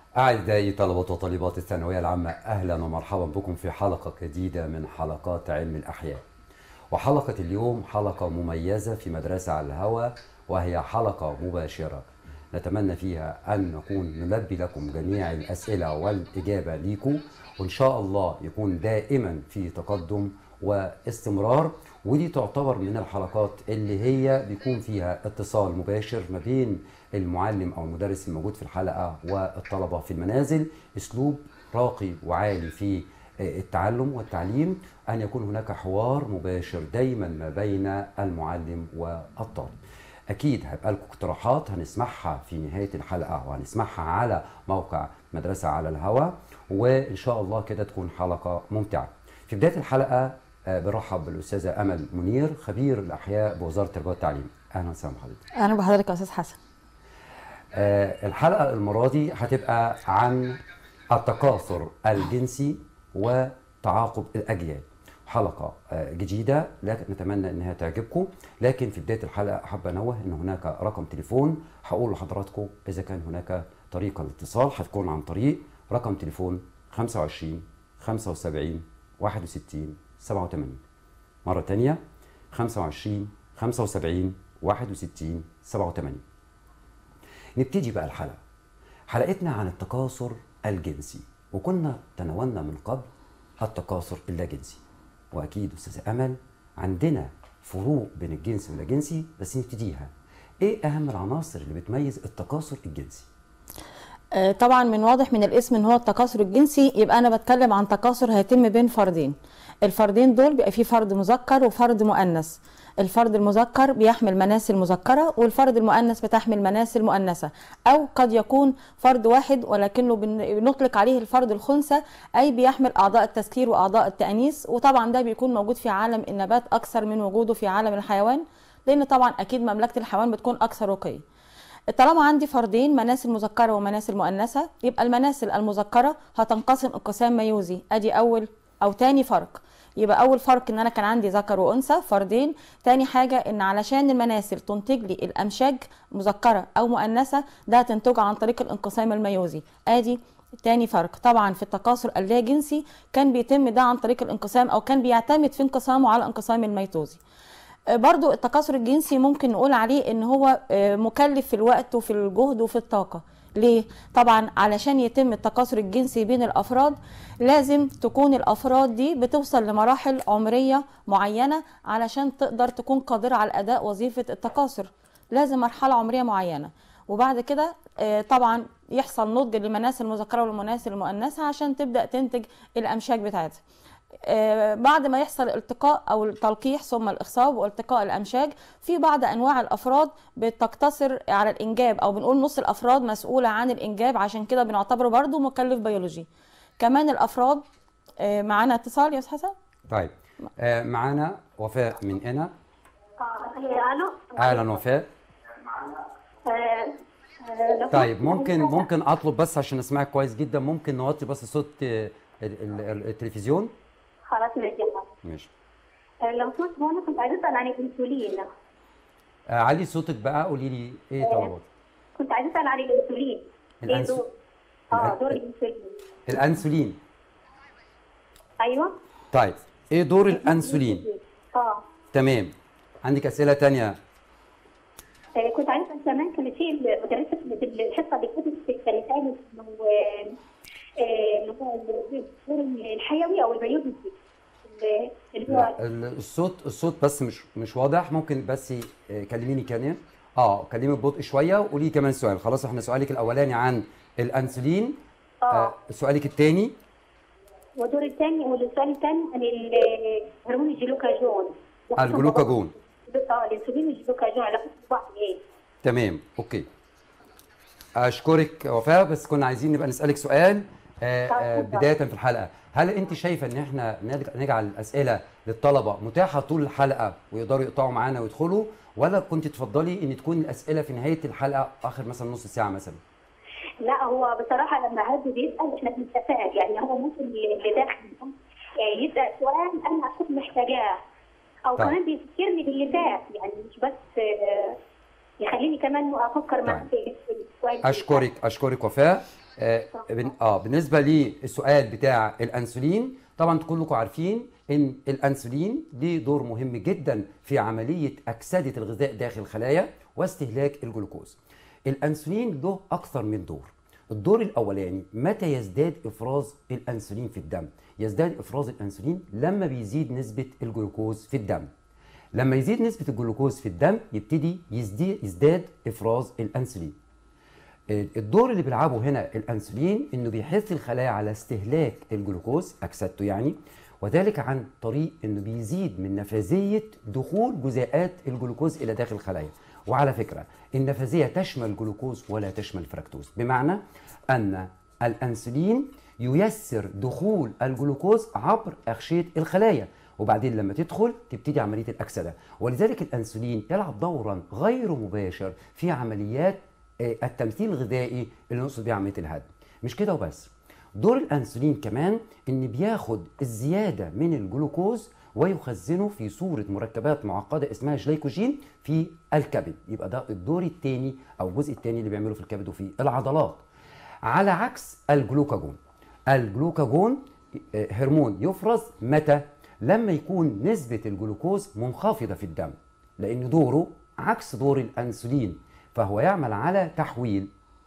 أعزائي طلبة وطالبات الثانوية العامة أهلا ومرحبا بكم في حلقة جديدة من حلقات علم الأحياء وحلقة اليوم حلقة مميزة في مدرسة على الهواء وهي حلقة مباشرة نتمنى فيها أن نكون نلبي لكم جميع الأسئلة والإجابة ليكم وإن شاء الله يكون دائما في تقدم واستمرار ودي تعتبر من الحلقات اللي هي بيكون فيها اتصال مباشر ما بين المعلم او المدرس الموجود في الحلقه والطلبه في المنازل اسلوب راقي وعالي في التعلم والتعليم ان يكون هناك حوار مباشر دايما ما بين المعلم والطالب اكيد هيبقى لكم اقتراحات هنسمعها في نهايه الحلقه وهنسمعها على موقع مدرسه على الهواء وان شاء الله كده تكون حلقه ممتعه في بدايه الحلقه برحب بالاستاذه امل منير خبير الاحياء بوزاره التربيه والتعليم اهلا وسهلا بحضرتك اهلا بحضرتك يا استاذ حسن آه الحلقه المره دي هتبقى عن التكاثر الجنسي وتعاقب الاجيال حلقه آه جديده لكن نتمنى انها تعجبكم لكن في بدايه الحلقه احب انوه ان هناك رقم تليفون هقول لحضراتكم اذا كان هناك طريقه للاتصال هتكون عن طريق رقم تليفون 25 75 61 87 مرة تانية 25 75 61 87 نبتدي بقى الحلقة حلقتنا عن التكاثر الجنسي وكنا تناولنا من قبل التكاثر اللاجنسي وأكيد أستاذة أمل عندنا فروق بين الجنسي واللاجنسي بس نبتديها إيه أهم العناصر اللي بتميز التكاثر الجنسي؟ طبعا من واضح من الاسم ان هو التكاثر الجنسي يبقى انا بتكلم عن تكاثر هيتم بين فردين الفردين دول بيبقى فيه فرد مذكر وفرد مؤنث الفرد المذكر بيحمل مناسل مذكره والفرد المؤنث بتحمل مناسل مؤنثه او قد يكون فرد واحد ولكنه بنطلق عليه الفرد الخنثى اي بيحمل اعضاء التذكير واعضاء التانيث وطبعا ده بيكون موجود في عالم النبات اكثر من وجوده في عالم الحيوان لان طبعا اكيد مملكه الحيوان بتكون اكثر رقي طالما عندي فردين مناسل مذكره ومناسل مؤنثه يبقى المناسل المذكره هتنقسم انقسام ميوزي ادي اول او تاني فرق يبقى اول فرق ان انا كان عندي ذكر وانثى فردين تاني حاجه ان علشان المناسل تنتج لي الامشاج مذكره او مؤنثه ده هتنتج عن طريق الانقسام الميوزي ادي تاني فرق طبعا في التكاثر اللاجنسي كان بيتم ده عن طريق الانقسام او كان بيعتمد في انقسامه على انقسام الميتوزي برضو التكاثر الجنسي ممكن نقول عليه ان هو مكلف في الوقت وفي الجهد وفي الطاقة ليه؟ طبعا علشان يتم التكاثر الجنسي بين الافراد لازم تكون الافراد دي بتوصل لمراحل عمرية معينة علشان تقدر تكون قادرة على اداء وظيفة التكاثر لازم مرحلة عمرية معينة وبعد كده طبعا يحصل نضج للمناسل المذكرة والمناسل المؤنثة عشان تبدأ تنتج الامشاج بتاعتها آه بعد ما يحصل التقاء او التلقيح ثم الاخصاب والتقاء الامشاج في بعض انواع الافراد بتقتصر على الانجاب او بنقول نص الافراد مسؤوله عن الانجاب عشان كده بنعتبره برضو مكلف بيولوجي كمان الافراد آه معانا اتصال يا استاذ حسن طيب آه معانا وفاء من هنا الو اهلا وفاء طيب ممكن ممكن اطلب بس عشان اسمعك كويس جدا ممكن نوطي بس صوت التلفزيون خلاص ماشي ماشي لو كنت هو انا كنت عايزه اسال عن الانسولين آه علي صوتك بقى قولي لي ايه طلباتك كنت عايزه اسال عن الانسولين ايه الأنس- دور اه الأن- دور الانسولين الانسولين ايوه طيب ايه دور الانسولين اه تمام عندك اسئله تانية آه، كنت عايزه اسال كمان كان في مدرسه في الحصه اللي فاتت كانت قالت انه آه، آه، اللي هو الدور الحيوي او البيولوجي اللي- اللي هو لا ال- الصوت الصوت بس مش مش واضح ممكن بس آه، كلميني كمان اه كلمي ببطء شويه وقولي كمان سؤال خلاص احنا سؤالك الاولاني عن الانسولين اه سؤالك الثاني والدور الثاني والسؤال الثاني عن ال- هرمون الجلوكاجون الجلوكاجون اه الانسولين والجلوكاجون علاقتهم ببعض ايه؟ تمام اوكي اشكرك وفاء بس كنا عايزين نبقى نسالك سؤال آه، آه، بدايه في الحلقه هل انت شايفه ان احنا نج- نجعل الاسئله للطلبه متاحه طول الحلقه ويقدروا يقطعوا معانا ويدخلوا ولا كنت تفضلي ان تكون الاسئله في نهايه الحلقه اخر مثلا نص ساعه مثلا لا هو بصراحه لما حد بيسال احنا بنتفائل يعني هو ممكن اللي داخل آه، يسال سؤال انا اكون محتاجاه او طيب. كمان بيفكرني باللي فات يعني مش بس آه، يخليني كمان افكر معاه في في السؤال اشكرك اشكرك وفاء آه بن- اه بالنسبه للسؤال بتاع الانسولين طبعا كلكم عارفين ان الانسولين ليه دور مهم جدا في عمليه اكسده الغذاء داخل الخلايا واستهلاك الجلوكوز الانسولين له اكثر من دور الدور الاولاني متى يزداد افراز الانسولين في الدم يزداد افراز الانسولين لما بيزيد نسبه الجلوكوز في الدم لما يزيد نسبه الجلوكوز في الدم يبتدي يزدي- يزداد افراز الانسولين الدور اللي بيلعبه هنا الانسولين انه بيحث الخلايا على استهلاك الجلوكوز اكسدته يعني وذلك عن طريق انه بيزيد من نفاذيه دخول جزيئات الجلوكوز الى داخل الخلايا وعلى فكره النفاذيه تشمل جلوكوز ولا تشمل فركتوز بمعنى ان الانسولين ييسر دخول الجلوكوز عبر اغشيه الخلايا وبعدين لما تدخل تبتدي عمليه الاكسده ولذلك الانسولين يلعب دورا غير مباشر في عمليات آه، التمثيل الغذائي اللي نقصد بيه عمليه الهضم مش كده وبس دور الانسولين كمان ان بياخد الزياده من الجلوكوز ويخزنه في صوره مركبات معقده اسمها جليكوجين في الكبد يبقى ده الدور الثاني او الجزء الثاني اللي بيعمله في الكبد وفي العضلات على عكس الجلوكاجون الجلوكاجون آه، هرمون يفرز متى لما يكون نسبة الجلوكوز منخفضة في الدم لأن دوره عكس دور الأنسولين فهو يعمل على تحويل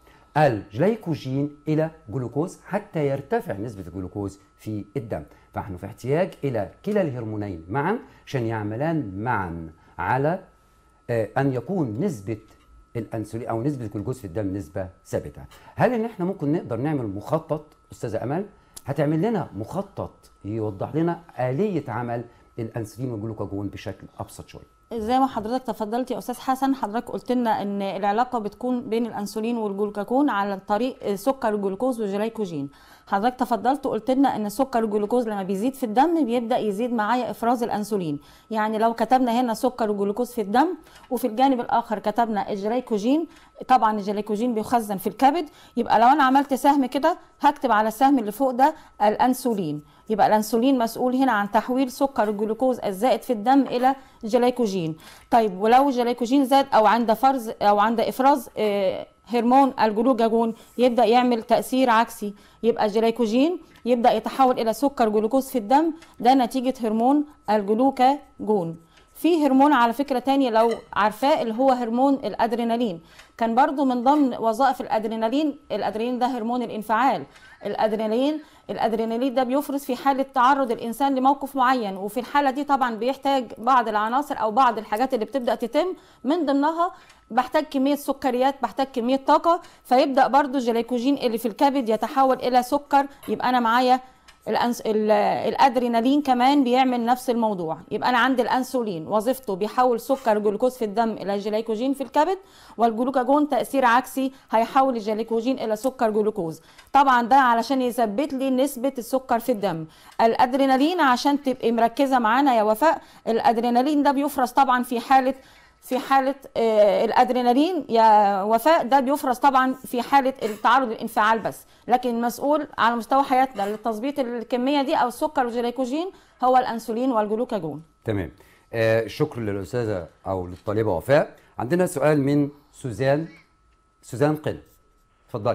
الجليكوجين إلى جلوكوز حتى يرتفع نسبة الجلوكوز في الدم فنحن في احتياج إلى كلا الهرمونين معا عشان يعملان معا على آه، ان يكون نسبه الانسولين او نسبه الجلوكوز في الدم نسبه ثابته هل ان احنا ممكن نقدر نعمل مخطط استاذه امل هتعمل لنا مخطط يوضح لنا اليه عمل الانسولين والجلوكاجون بشكل ابسط شويه زي ما حضرتك تفضلت يا استاذ حسن حضرتك قلت لنا ان العلاقه بتكون بين الانسولين والجلوكاجون على طريق سكر الجلوكوز والجليكوجين حضرتك تفضلت وقلت لنا ان سكر الجلوكوز لما بيزيد في الدم بيبدا يزيد معايا افراز الانسولين يعني لو كتبنا هنا سكر الجلوكوز في الدم وفي الجانب الاخر كتبنا الجليكوجين طبعا الجليكوجين بيخزن في الكبد يبقى لو انا عملت سهم كده هكتب على السهم اللي فوق ده الانسولين يبقى الانسولين مسؤول هنا عن تحويل سكر الجلوكوز الزائد في الدم الى جليكوجين طيب ولو الجليكوجين زاد او عند فرز او عند افراز آه، هرمون الجلوكاجون يبدا يعمل تاثير عكسي يبقى الجليكوجين يبدا يتحول الى سكر جلوكوز في الدم ده نتيجه هرمون الجلوكاجون في هرمون على فكرة تاني لو عارفاه اللي هو هرمون الأدرينالين كان برضو من ضمن وظائف الأدرينالين الأدرينالين ده هرمون الانفعال الأدرينالين الأدرينالين ده بيفرز في حالة تعرض الإنسان لموقف معين وفي الحالة دي طبعا بيحتاج بعض العناصر أو بعض الحاجات اللي بتبدأ تتم من ضمنها بحتاج كمية سكريات بحتاج كمية طاقة فيبدأ برضو الجليكوجين اللي في الكبد يتحول إلى سكر يبقى أنا معايا الأنس... ال- الادرينالين كمان بيعمل نفس الموضوع يبقى انا عندي الانسولين وظيفته بيحول سكر الجلوكوز في الدم الى جليكوجين في الكبد والجلوكاجون تاثير عكسي هيحول الجليكوجين الى سكر جلوكوز طبعا ده علشان يثبت لي نسبه السكر في الدم الادرينالين عشان تبقي مركزه معانا يا وفاء الادرينالين ده بيفرز طبعا في حاله في حالة آه، الأدرينالين يا وفاء ده بيفرز طبعا في حالة التعرض للانفعال بس لكن المسؤول على مستوى حياتنا لتظبيط الكمية دي أو السكر والجليكوجين هو الأنسولين والجلوكاجون تمام آه شكر للاستاذه او للطالبه وفاء عندنا سؤال من سوزان سوزان قل اتفضلي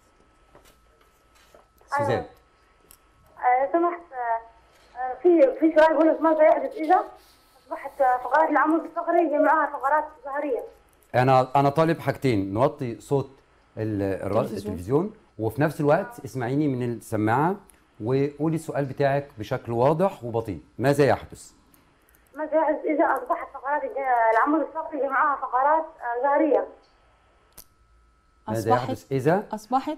سوزان آه، سمحت آه، آه، في في سؤال يقول لك ماذا يحدث اذا اصبحت آه، فقرات العمود الفقري جمعها فقرات ظهريه انا انا طالب حاجتين نوطي صوت ال- الر- التلفزيون. التلفزيون وفي نفس الوقت اسمعيني من السماعه وقولي السؤال بتاعك بشكل واضح وبطيء ماذا يحدث ماذا يحدث اذا اصبحت فقرات الج- العمود الفقري جمعها فقرات آه، ظهريه ماذا أصبحت يحدث اذا أصبحت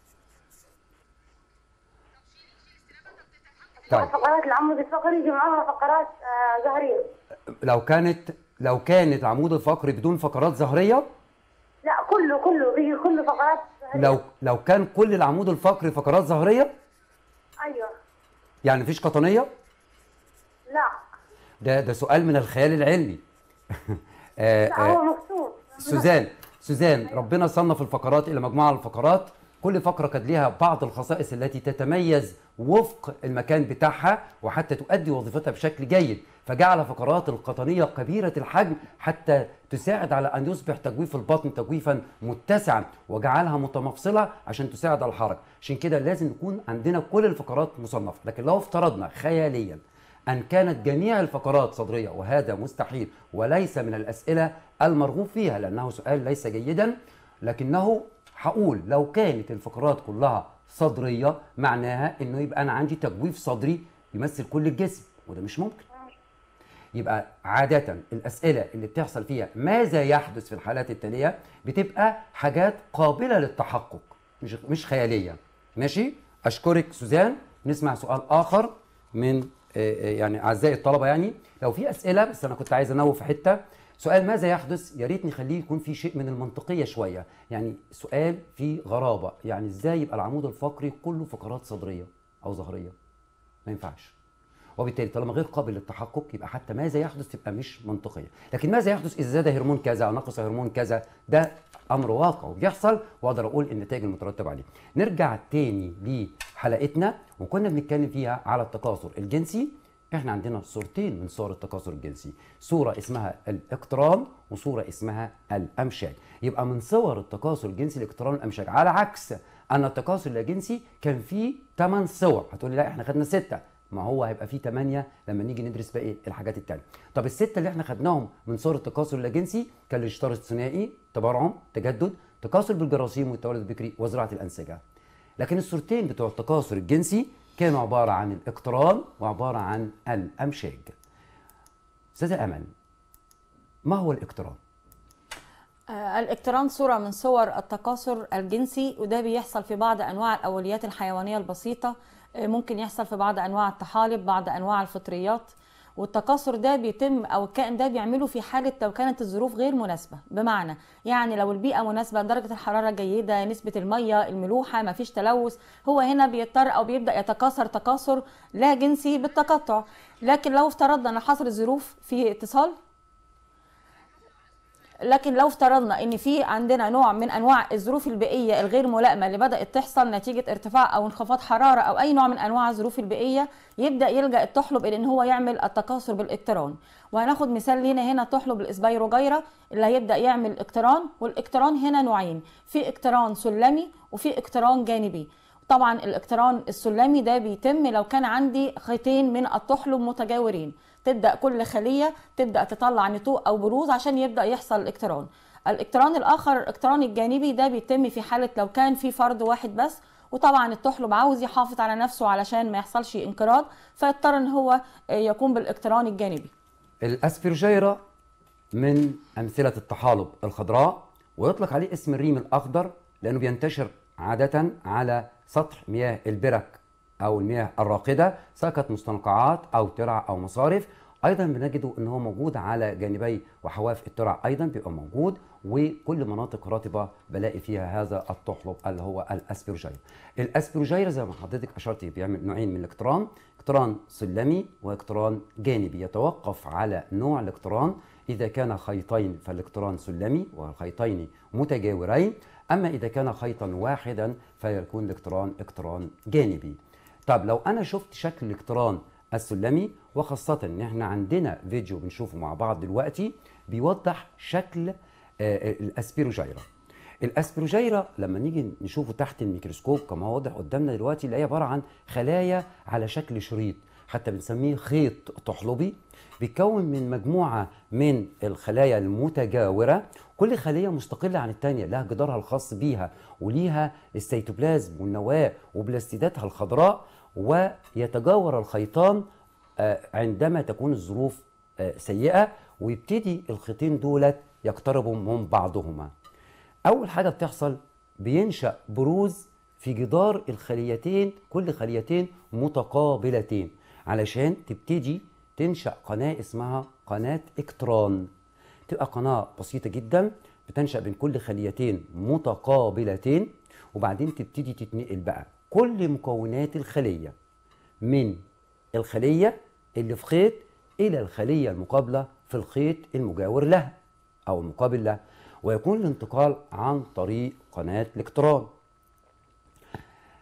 طيب فقرات العمود الفقري جمعها فقرات آه، ظهريه لو كانت لو كانت العمود الفقري بدون فقرات ظهريه لا كله كله بيجي كله فقرات ظهريه لو لو كان كل العمود الفقري فقرات ظهريه ايوه يعني مفيش قطنيه لا ده ده سؤال من الخيال العلمي آه، لا آه، هو مكتوب سوزان سوزان ربنا صنف الفقرات الى مجموعه من الفقرات كل فقره كانت ليها بعض الخصائص التي تتميز وفق المكان بتاعها وحتى تؤدي وظيفتها بشكل جيد فجعل فقرات القطنيه كبيره الحجم حتى تساعد على ان يصبح تجويف البطن تجويفا متسعا وجعلها متمفصله عشان تساعد على الحركه عشان كده لازم يكون عندنا كل الفقرات مصنفه لكن لو افترضنا خياليا أن كانت جميع الفقرات صدرية وهذا مستحيل وليس من الأسئلة المرغوب فيها لأنه سؤال ليس جيدا لكنه هقول لو كانت الفقرات كلها صدرية معناها أنه يبقى أنا عندي تجويف صدري يمثل كل الجسم وده مش ممكن يبقى عادة الأسئلة اللي بتحصل فيها ماذا يحدث في الحالات التالية بتبقى حاجات قابلة للتحقق مش مش خيالية ماشي أشكرك سوزان نسمع سؤال آخر من آه، آه، يعني أعزائي الطلبة يعني لو في أسئلة بس أنا كنت عايز أنوه في حتة سؤال ماذا يحدث يا ريت نخليه يكون في شيء من المنطقية شوية يعني سؤال فيه غرابة يعني إزاي يبقى العمود الفقري كله فقرات صدرية أو ظهرية ما ينفعش وبالتالي طالما غير قابل للتحقق يبقى حتى ماذا يحدث تبقى مش منطقيه لكن ماذا يحدث اذا زاد هرمون كذا او نقص هرمون كذا ده امر واقع وبيحصل واقدر اقول النتائج المترتبه عليه نرجع تاني لحلقتنا وكنا بنتكلم فيها على التكاثر الجنسي احنا عندنا صورتين من صور التكاثر الجنسي صوره اسمها الاقتران وصوره اسمها الامشاج يبقى من صور التكاثر الجنسي الاقتران والامشاج على عكس ان التكاثر اللاجنسي كان فيه 8 صور هتقولي لا احنا خدنا سته ما هو هيبقى فيه 8 لما نيجي ندرس باقي الحاجات التانية طب الستة اللي احنا خدناهم من صور التكاثر اللاجنسي كان الاشتراك الثنائي تبرعم تجدد تكاثر بالجراثيم والتولد البكري وزراعة الأنسجة لكن الصورتين بتوع التكاثر الجنسي كانوا عبارة عن الاقتران وعبارة عن الأمشاج أستاذة أمل ما هو الاقتران؟ آه، الاقتران صورة من صور التكاثر الجنسي وده بيحصل في بعض أنواع الأوليات الحيوانية البسيطة آه، ممكن يحصل في بعض أنواع الطحالب بعض أنواع الفطريات والتكاثر ده بيتم او الكائن ده بيعمله في حاله لو كانت الظروف غير مناسبه بمعنى يعني لو البيئه مناسبه درجه الحراره جيده نسبه الميه الملوحه ما فيش تلوث هو هنا بيضطر او بيبدا يتكاثر تكاثر لا جنسي بالتقطع لكن لو افترضنا ان حصل ظروف في اتصال لكن لو افترضنا ان في عندنا نوع من انواع الظروف البيئيه الغير ملائمه اللي بدات تحصل نتيجه ارتفاع او انخفاض حراره او اي نوع من انواع الظروف البيئيه يبدا يلجا التحلب الى ان هو يعمل التكاثر بالاقتران وهناخد مثال لينا هنا تحلب الاسبيروجيرا اللي هيبدا يعمل اقتران والاقتران هنا نوعين في اقتران سلمي وفي اقتران جانبي طبعا الاقتران السلمي ده بيتم لو كان عندي خيطين من التحلب متجاورين تبدا كل خليه تبدا تطلع نتوء او بروز عشان يبدا يحصل الاقتران الاقتران الاخر الاقتران الجانبي ده بيتم في حاله لو كان في فرد واحد بس وطبعا التحلب عاوز يحافظ على نفسه علشان ما يحصلش انقراض فيضطر ان هو يقوم بالاقتران الجانبي الاسبرجيرا من امثله الطحالب الخضراء ويطلق عليه اسم الريم الاخضر لانه بينتشر عاده على سطح مياه البرك او المياه الراقده سواء كانت مستنقعات او ترع او مصارف ايضا بنجده ان هو موجود على جانبي وحواف الترع ايضا بيبقى موجود وكل مناطق رطبه بلاقي فيها هذا الطحلب اللي هو الاسبرجيرا الاسبرجيرا زي ما حضرتك اشرتي بيعمل نوعين من الاقتران اقتران سلمي واقتران جانبي يتوقف على نوع الاقتران اذا كان خيطين فالاقتران سلمي والخيطين متجاورين اما اذا كان خيطا واحدا فيكون الاقتران اقتران جانبي طب لو انا شفت شكل الاقتران السلمي وخاصة ان احنا عندنا فيديو بنشوفه مع بعض دلوقتي بيوضح شكل آه، الاسبيروجيرا الاسبيروجيرا لما نيجي نشوفه تحت الميكروسكوب كما هو واضح قدامنا دلوقتي نلاقيه عبارة عن خلايا على شكل شريط حتى بنسميه خيط طحلبي بيتكون من مجموعة من الخلايا المتجاورة كل خلية مستقلة عن التانية لها جدارها الخاص بيها وليها السيتوبلازم والنواة وبلاستيداتها الخضراء ويتجاور الخيطان آه، عندما تكون الظروف آه، سيئة ويبتدي الخيطين دولت يقتربوا من بعضهما أول حاجة بتحصل بينشأ بروز في جدار الخليتين كل خليتين متقابلتين علشان تبتدي تنشأ قناة اسمها قناة إكتران تبقى قناة بسيطة جدا بتنشأ بين كل خليتين متقابلتين وبعدين تبتدي تتنقل بقى كل مكونات الخلية من الخلية اللي في خيط إلى الخلية المقابلة في الخيط المجاور لها أو المقابل لها ويكون الانتقال عن طريق قناة الإكتران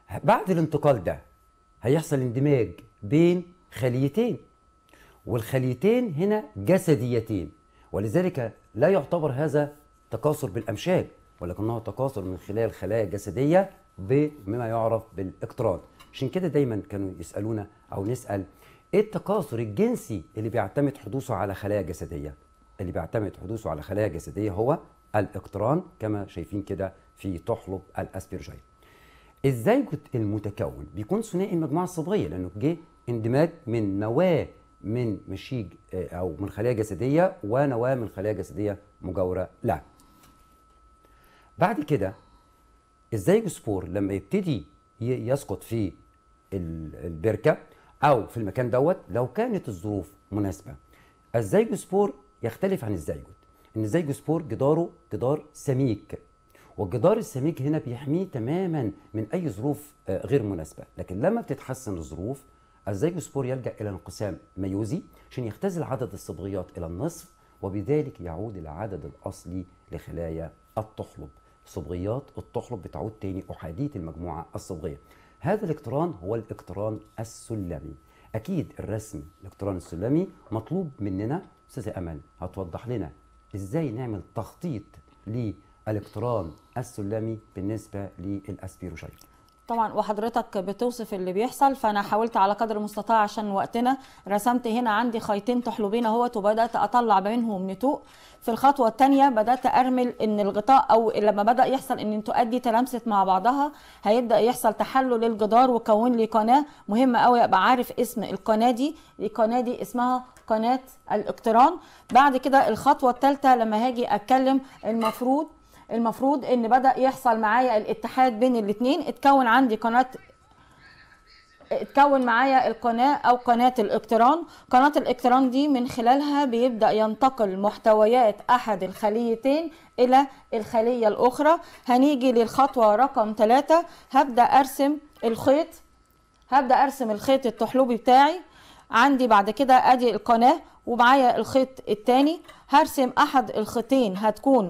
بعد الانتقال ده هيحصل اندماج بين خليتين والخليتين هنا جسديتين ولذلك لا يعتبر هذا تكاثر بالامشاج ولكنه تكاثر من خلال خلايا جسديه بما يعرف بالاقتران عشان كده دايما كانوا يسالونا او نسال ايه التكاثر الجنسي اللي بيعتمد حدوثه على خلايا جسديه اللي بيعتمد حدوثه على خلايا جسديه هو الاقتران كما شايفين كده في تحلب الاسبرجين الزيجوت المتكون بيكون ثنائي المجموعه الصبغيه لانه جه اندماج من نواه من مشيج آه، او من خلايا جسديه ونواه من خلايا جسديه مجاوره له. بعد كده الزيجوسبور لما يبتدي ي- يسقط في ال- البركه او في المكان دوت لو كانت الظروف مناسبه الزيجوسبور يختلف عن الزيجوت ان الزيجوسبور جداره جدار سميك والجدار السميك هنا بيحميه تماما من اي ظروف آه، غير مناسبه لكن لما بتتحسن الظروف الزيجوسبور يلجا الى انقسام ميوزي عشان يختزل عدد الصبغيات الى النصف وبذلك يعود العدد الاصلي لخلايا التحلب صبغيات التحلب بتعود تاني احاديه المجموعه الصبغيه هذا الاقتران هو الاقتران السلمي اكيد الرسم الاقتران السلمي مطلوب مننا استاذه امل هتوضح لنا ازاي نعمل تخطيط للاقتران السلمي بالنسبه للاسبيروشيت طبعا وحضرتك بتوصف اللي بيحصل فانا حاولت على قدر المستطاع عشان وقتنا رسمت هنا عندي خيطين تحلبين اهوت وبدات اطلع بينهم نتوء في الخطوه الثانيه بدات ارمل ان الغطاء او لما بدا يحصل ان النتوءات دي تلامست مع بعضها هيبدا يحصل تحلل للجدار وكون لي قناه مهمه قوي ابقى عارف اسم القناه دي القناه دي اسمها قناه الاقتران بعد كده الخطوه الثالثه لما هاجي اتكلم المفروض المفروض ان بدا يحصل معايا الاتحاد بين الاثنين اتكون عندي قناه اتكون معايا القناة أو قناة الاقتران قناة الاقتران دي من خلالها بيبدأ ينتقل محتويات أحد الخليتين إلى الخلية الأخرى هنيجي للخطوة رقم ثلاثة هبدأ أرسم الخيط هبدأ أرسم الخيط التحلبي بتاعي عندي بعد كده أدي القناة ومعايا الخيط التاني هرسم أحد الخيطين هتكون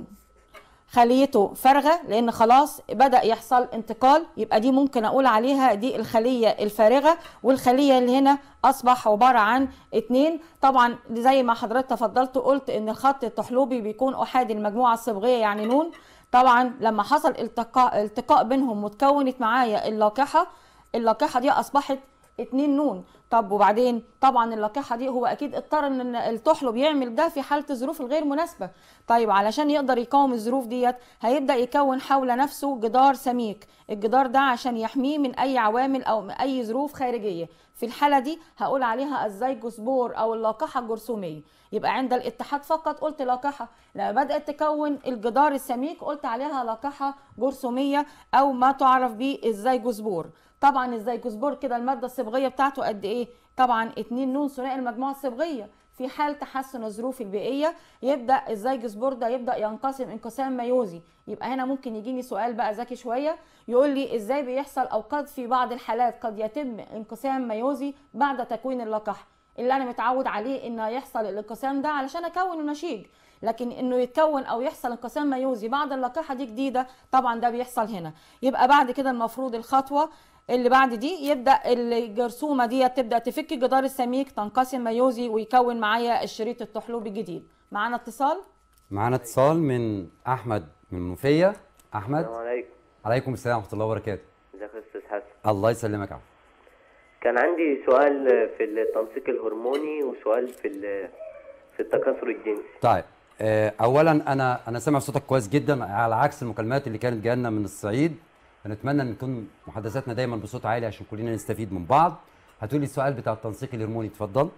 خليته فارغه لان خلاص بدا يحصل انتقال يبقى دي ممكن اقول عليها دي الخليه الفارغه والخليه اللي هنا اصبح عباره عن اتنين طبعا زي ما حضرتك تفضلت وقلت ان الخط التحلبي بيكون احادي المجموعه الصبغيه يعني نون طبعا لما حصل التقاء التقاء بينهم وتكونت معايا اللاقحه اللاقحه دي اصبحت اتنين نون طب وبعدين طبعا اللاقحه دي هو اكيد اضطر ان التحلب يعمل ده في حاله الظروف الغير مناسبه طيب علشان يقدر يقاوم الظروف ديت هيبدا يكون حول نفسه جدار سميك الجدار ده عشان يحميه من اي عوامل او من اي ظروف خارجيه في الحاله دي هقول عليها الزيجوسبور او اللاقحه الجرثوميه يبقى عند الاتحاد فقط قلت لاقحه لما بدات تكون الجدار السميك قلت عليها لاقحه جرثوميه او ما تعرف بالزيجوسبور طبعا الزيجوسبور كده الماده الصبغيه بتاعته قد ايه طبعا 2 نون ثنائي المجموعه الصبغيه في حال تحسن الظروف البيئيه يبدا الزيجوسبور ده يبدا ينقسم انقسام ميوزي يبقى هنا ممكن يجيني سؤال بقى ذكي شويه يقول لي ازاي بيحصل او قد في بعض الحالات قد يتم انقسام ميوزي بعد تكوين اللقاح اللي انا متعود عليه ان يحصل الانقسام ده علشان اكون النشيج لكن انه يتكون او يحصل انقسام ميوزي بعد اللقاحه دي جديده طبعا ده بيحصل هنا يبقى بعد كده المفروض الخطوه اللي بعد دي يبدا الجرثومه دي تبدا تفك الجدار السميك تنقسم ميوزي ويكون معايا الشريط التحلبي الجديد معانا اتصال معانا اتصال من احمد من المنوفيه احمد السلام عليكم عليكم السلام ورحمه الله وبركاته ازيك يا استاذ حسن الله يسلمك يا عم كان عندي سؤال في التنسيق الهرموني وسؤال في ال- في التكاثر الجنسي طيب آه، اولا انا انا سامع صوتك كويس جدا على عكس المكالمات اللي كانت جايه من الصعيد فنتمنى ان تكون محادثاتنا دايما بصوت عالي عشان كلنا نستفيد من بعض هتقولي السؤال بتاع التنسيق الهرموني اتفضل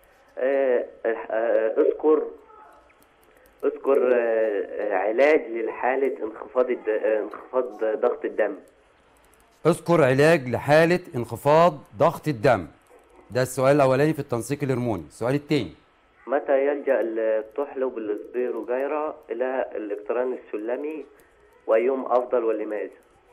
آه، آه، اذكر اذكر آه، علاج لحالة انخفاض الد... آه، انخفاض ضغط الدم اذكر علاج لحاله انخفاض ضغط الدم ده السؤال الاولاني في التنسيق الهرموني السؤال الثاني متى يلجأ الطحلب الاسبيروجيرا إلى الاقتران السلمي وأيهم أفضل ولماذا؟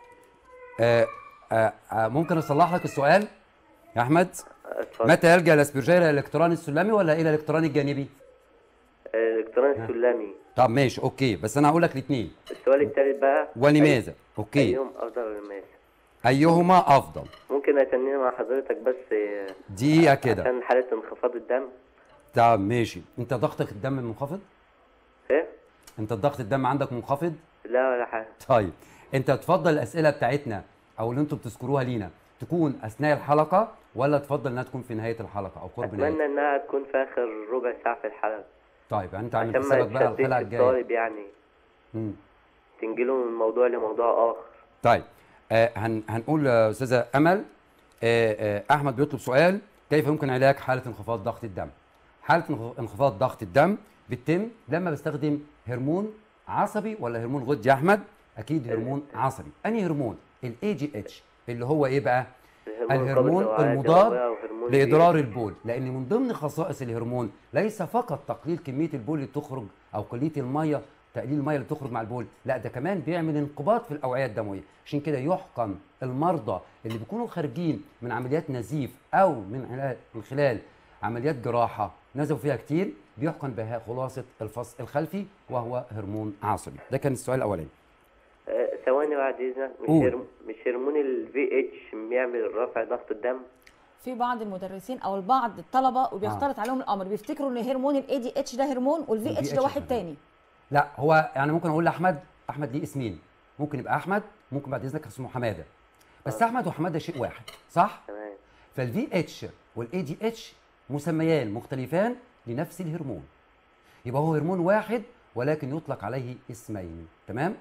آه آه آه ممكن اصلح لك السؤال يا احمد اتفضل. متى يلجا الاسبرجير الى الالكترون السلمي ولا الى الالكترون الجانبي الاقتران السلمي طب ماشي اوكي بس انا هقول لك الاثنين السؤال الثالث بقى ولماذا اوكي أيهم أفضل ولماذا؟ ايهما افضل ممكن اتنيني مع حضرتك بس آه، دقيقه كده عشان حالة انخفاض الدم طب ماشي انت ضغطك الدم منخفض ايه انت ضغط الدم عندك منخفض لا ولا حاجة طيب انت تفضل الاسئله بتاعتنا او اللي انتم بتذكروها لينا تكون اثناء الحلقه ولا تفضل انها تكون في نهايه الحلقه او قرب اتمنى نهايه انها تكون في اخر ربع ساعة في الحلقة طيب يعني انت عامل عشان ما حسابك بقى يتشددش الحلقه الجايه الطالب يعني مم. تنجله من موضوع لموضوع اخر طيب آه هن هنقول يا استاذه امل آه آه احمد بيطلب سؤال كيف يمكن علاج حاله انخفاض ضغط الدم حاله انخ- انخفاض ضغط الدم بتتم لما بستخدم هرمون عصبي ولا هرمون غدي يا احمد اكيد هرمون عصبي انهي هرمون الاي جي اتش اللي هو ايه بقى الهرمون قبل الأوعية المضاد الدموية وهرمون لادرار البول لان من ضمن خصائص الهرمون ليس فقط تقليل كميه البول اللي تخرج او قليه الميه تقليل الميه اللي تخرج مع البول لا ده كمان بيعمل انقباض في الاوعيه الدمويه عشان كده يحقن المرضى اللي بيكونوا خارجين من عمليات نزيف او من خلال من خلال عمليات جراحه نزفوا فيها كتير بيحقن بها خلاصه الفص الخلفي وهو هرمون عصبي ده كان السؤال الاولاني آه، ثواني بعد اذنك مش قول. هرم... مش هرمون الفي اتش بيعمل رفع ضغط الدم في بعض المدرسين او البعض الطلبه وبيختلط عليهم الامر بيفتكروا ان هرمون الاي دي اتش ده هرمون والفي اتش VH ده واحد هرمون. تاني لا هو يعني ممكن اقول لاحمد احمد ليه اسمين ممكن يبقى احمد ممكن بعد اذنك اسمه حماده بس احمد وحماده شيء واحد صح تمام فالفي اتش والاي دي اتش مسميان مختلفان لنفس الهرمون يبقى هو هرمون واحد ولكن يطلق عليه اسمين تمام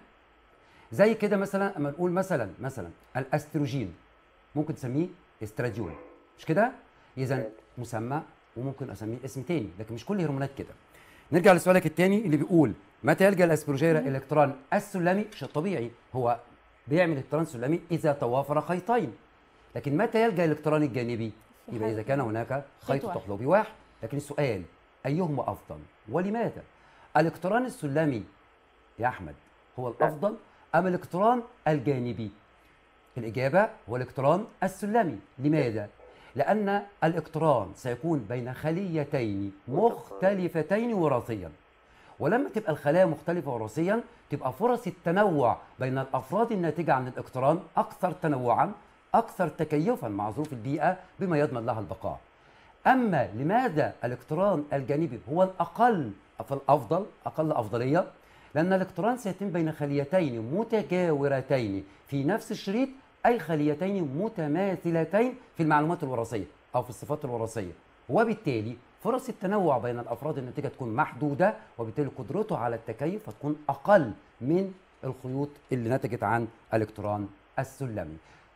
زي كده مثلا اما نقول مثلا مثلا الاستروجين ممكن تسميه استراديول مش كده اذا مسمى وممكن اسميه اسم تاني لكن مش كل الهرمونات كده نرجع لسؤالك الثاني اللي بيقول متى يلجا الاسبروجيرا الى الالكترون السلمي شيء طبيعي هو بيعمل الكترون سلمي اذا توافر خيطين لكن متى يلجا الالكترون الجانبي يبقى اذا كان هناك خيط واحد. تحلبي واحد لكن السؤال ايهما افضل ولماذا الالكترون السلمي يا احمد هو الافضل ام الالكترون الجانبي الإجابة هو الإلكترون السلمي لماذا؟ لأن الإلكترون سيكون بين خليتين مختلفتين وراثيا ولما تبقى الخلايا مختلفة وراثيا تبقى فرص التنوع بين الأفراد الناتجة عن الإلكترون أكثر تنوعا أكثر تكيفا مع ظروف البيئة بما يضمن لها البقاء أما لماذا الإلكترون الجانبي هو الأقل فالأفضل أقل أفضلية لأن الإلكترون سيتم بين خليتين متجاورتين في نفس الشريط أي خليتين متماثلتين في المعلومات الوراثية أو في الصفات الوراثية وبالتالي فرص التنوع بين الأفراد الناتجة تكون محدودة وبالتالي قدرته على التكيف هتكون أقل من الخيوط اللي نتجت عن الإلكترون السلمي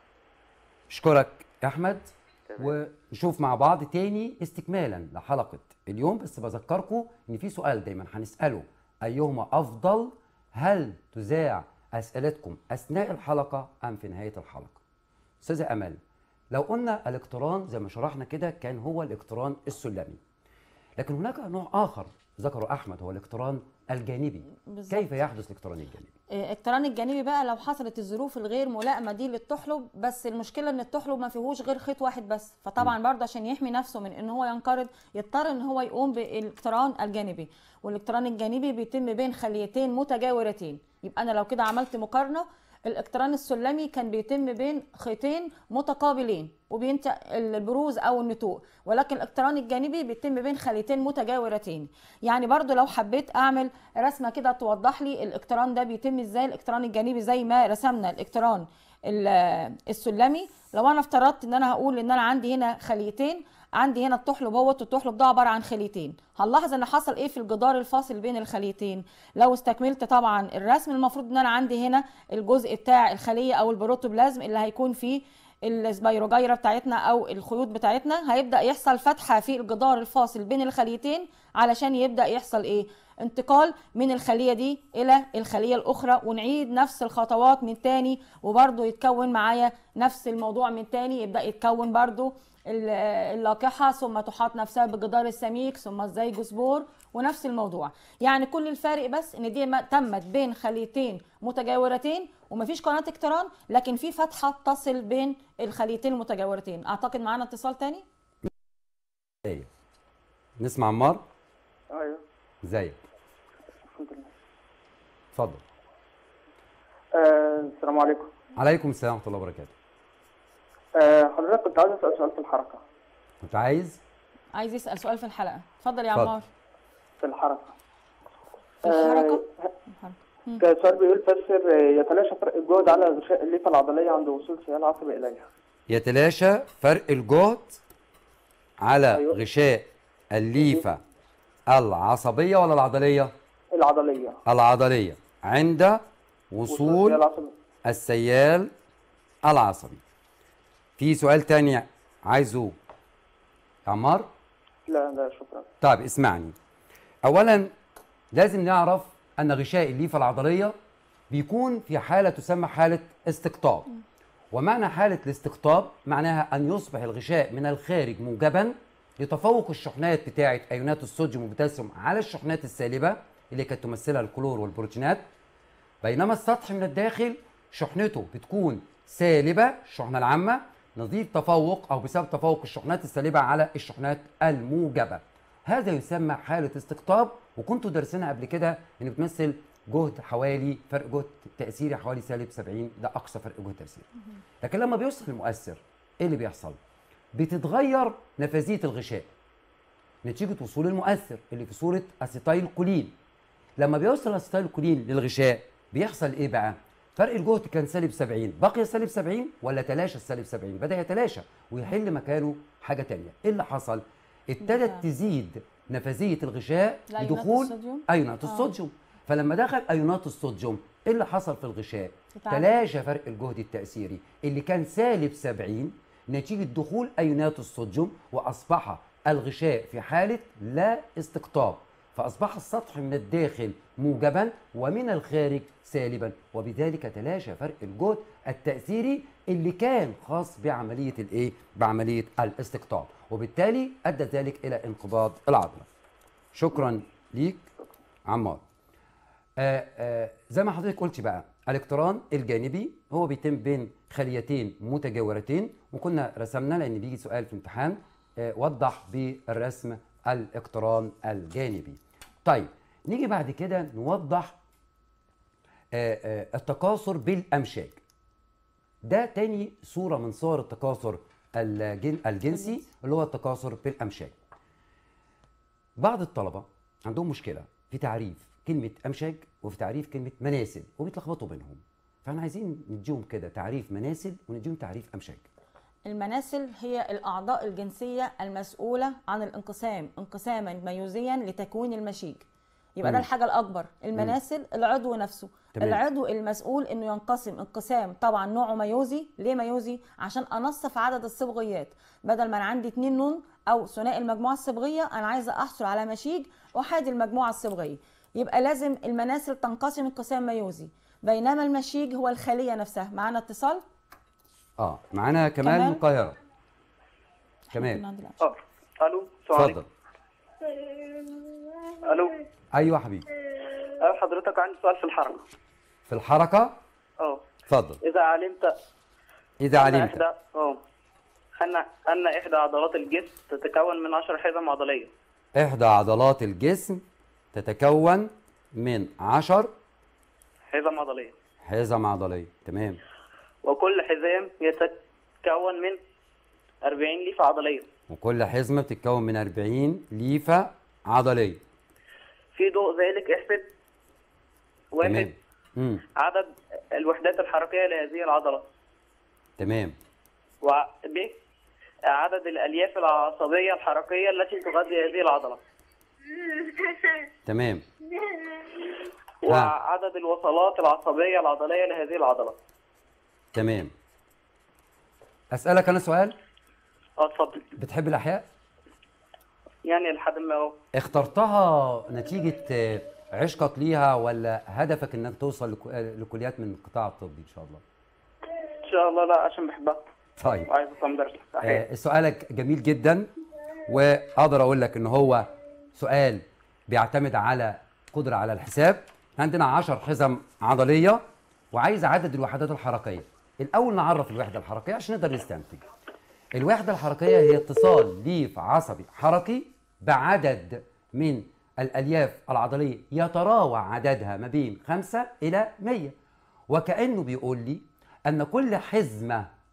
اشكرك يا احمد ونشوف مع بعض تاني استكمالا لحلقه اليوم بس بذكركم ان في سؤال دايما هنساله ايهما افضل هل تذاع اسئلتكم اثناء الحلقه ام في نهايه الحلقه استاذه امل لو قلنا الالكترون زي ما شرحنا كده كان هو الالكترون السلمي لكن هناك نوع اخر ذكره احمد هو الالكترون الجانبي بالظبط. كيف يحدث الالكترون الجانبي آه، التران الجانبي بقى لو حصلت الظروف الغير ملائمه دي للتحلب بس المشكله ان التحلب ما فيهوش غير خيط واحد بس فطبعا برضه عشان يحمي نفسه من ان هو ينقرض يضطر ان هو يقوم بالالكترون الجانبي والالكترون الجانبي بيتم بين خليتين متجاورتين يبقى انا لو كده عملت مقارنه الالكترون السلمي كان بيتم بين خيطين متقابلين وبينتج البروز او النتوء ولكن الالكترون الجانبي بيتم بين خليتين متجاورتين يعني برضو لو حبيت اعمل رسمه كده توضح لي الالكترون ده بيتم ازاي الالكترون الجانبي زي ما رسمنا الالكترون ال- السلمي لو انا افترضت ان انا هقول ان انا عندي هنا خليتين عندي هنا التحلب اهوت والتحلب ده عباره عن خليتين هنلاحظ ان حصل ايه في الجدار الفاصل بين الخليتين لو استكملت طبعا الرسم المفروض ان انا عندي هنا الجزء بتاع الخليه او البروتوبلازم اللي هيكون فيه السبيروجيرا بتاعتنا او الخيوط بتاعتنا هيبدا يحصل فتحه في الجدار الفاصل بين الخليتين علشان يبدا يحصل ايه انتقال من الخليه دي الى الخليه الاخرى ونعيد نفس الخطوات من تاني وبرده يتكون معايا نفس الموضوع من تاني يبدا يتكون برده ال- اللاقحه ثم تحاط نفسها بجدار السميك ثم الزيجوسبور ونفس الموضوع يعني كل الفارق بس ان دي ما- تمت بين خليتين متجاورتين ومفيش قناه اقتران لكن في فتحه تصل بين الخليتين المتجاورتين اعتقد معانا اتصال تاني ايه نسمع عمار ايوه ازيك الحمد لله اتفضل آه السلام عليكم عليكم السلام ورحمه الله وبركاته آه، حضرتك كنت عايز اسال سؤال في الحركه كنت عايز عايز يسال سؤال في الحلقه اتفضل يا اتفضل. عمار في الحركه الحركه كان السؤال بيقول فسر آه، يتلاشى فرق الجهد على غشاء الليفه العضليه عند وصول سيال عصبي اليها يتلاشى فرق الجهد على أيوة. غشاء الليفة العصبية ولا العضلية؟ العضليه العضلية عند وصول سيال وصول عصبي السيال العصبي في سؤال تاني عايزه يا عمار لا لا شكرا طيب اسمعني اولا لازم نعرف ان غشاء الليفه العضليه بيكون في حاله تسمى حاله استقطاب ومعنى حاله الاستقطاب معناها ان يصبح الغشاء من الخارج موجبا لتفوق الشحنات بتاعه ايونات الصوديوم والبوتاسيوم على الشحنات السالبه اللي كانت تمثلها الكلور والبروتينات بينما السطح من الداخل شحنته بتكون سالبة الشحنة العامة نظير تفوق أو بسبب تفوق الشحنات السالبة على الشحنات الموجبة هذا يسمى حالة استقطاب وكنتوا دارسينها قبل كده إن بتمثل جهد حوالي فرق جهد تأثيري حوالي سالب 70 ده أقصى فرق جهد تأثيري لكن لما بيوصل المؤثر إيه اللي بيحصل؟ بتتغير نفاذية الغشاء نتيجة وصول المؤثر اللي في صورة أسيتايل كولين لما بيوصل الاسيتايل كولين للغشاء بيحصل ايه بقى؟ فرق الجهد كان سالب 70 بقي سالب 70 ولا تلاشى السالب 70 بدا يتلاشى ويحل مكانه حاجه تانية ايه اللي حصل ابتدت تزيد نفاذيه الغشاء لأيونات بدخول الصوديوم؟ ايونات آه. الصوديوم فلما دخل ايونات الصوديوم ايه اللي حصل في الغشاء اتعدل. تلاشى فرق الجهد التاثيري اللي كان سالب 70 نتيجه دخول ايونات الصوديوم واصبح الغشاء في حاله لا استقطاب فاصبح السطح من الداخل موجبا ومن الخارج سالبا وبذلك تلاشى فرق الجهد التاثيري اللي كان خاص بعمليه الايه بعمليه الاستقطاب وبالتالي ادى ذلك الى انقباض العضله شكرا ليك عمار آه آه زي ما حضرتك قلتي بقى الاقتران الجانبي هو بيتم بين خليتين متجاورتين وكنا رسمنا لان بيجي سؤال في امتحان آه وضح بالرسم الاقتران الجانبي طيب نيجي بعد كده نوضح آه آه التكاثر بالامشاج ده تاني صورة من صور التكاثر الجن الجنسي اللي هو التكاثر بالامشاج بعض الطلبة عندهم مشكلة في تعريف كلمة أمشاج وفي تعريف كلمة مناسل وبيتلخبطوا بينهم فاحنا عايزين نديهم كده تعريف مناسل ونديهم تعريف أمشاج المناسل هي الأعضاء الجنسية المسؤولة عن الانقسام انقساما ميوزيا لتكوين المشيج يبقى ده مم. الحاجة الأكبر المناسل العضو نفسه تمام. العضو المسؤول انه ينقسم انقسام طبعا نوعه ميوزي ليه ميوزي عشان انصف عدد الصبغيات بدل ما انا عندي اتنين نون او ثنائي المجموعه الصبغيه انا عايزه احصل على مشيج احادي المجموعه الصبغيه يبقى لازم المناسل تنقسم انقسام ميوزي بينما المشيج هو الخليه نفسها معانا اتصال اه معانا كمال كمال. من القاهرة من كمال عند الأمشاج. اه الو السلام عليكم اتفضل الو ايوه يا حبيبي آه، حضرتك عندي سؤال في الحركه في الحركة اه اتفضل اذا علمت إذا ان علمت احدى اه ان ان احدى عضلات الجسم تتكون من 10 حزم عضليه إحدى عضلات الجسم تتكون من عشر حزم عضليه حزم عضلية تمام وكل حزام يتكون من 40 ليفه عضليه وكل حزمة بتتكون من 40 ليفة عضلية في ضوء ذلك احسب واحد تمام امم عدد الوحدات الحركيه لهذه العضله تمام وب عدد الالياف العصبيه الحركيه التي تغذي هذه العضله تمام وعدد الوصلات العصبيه العضليه لهذه العضله تمام أسألك أنا سؤال اه اتفضل بتحب الأحياء؟ يعني لحد ما هو اخترتها نتيجة آه، عشقك ليها ولا هدفك انك توصل لك- آه، لكليات من القطاع الطبي ان شاء الله؟ ان شاء الله لا عشان بحبها طيب وعايز ابقى مدرس احياء آه، سؤالك جميل جدا واقدر اقول لك ان هو سؤال بيعتمد على قدرة على الحساب عندنا 10 حزم عضلية وعايز عدد الوحدات الحركية الاول نعرف الوحدة الحركية عشان نقدر نستنتج الوحدة الحركية هي اتصال ليف عصبي حركي بعدد من الألياف العضلية يتراوح عددها ما بين 5 إلى 100 وكأنه بيقول لي أن كل حزمة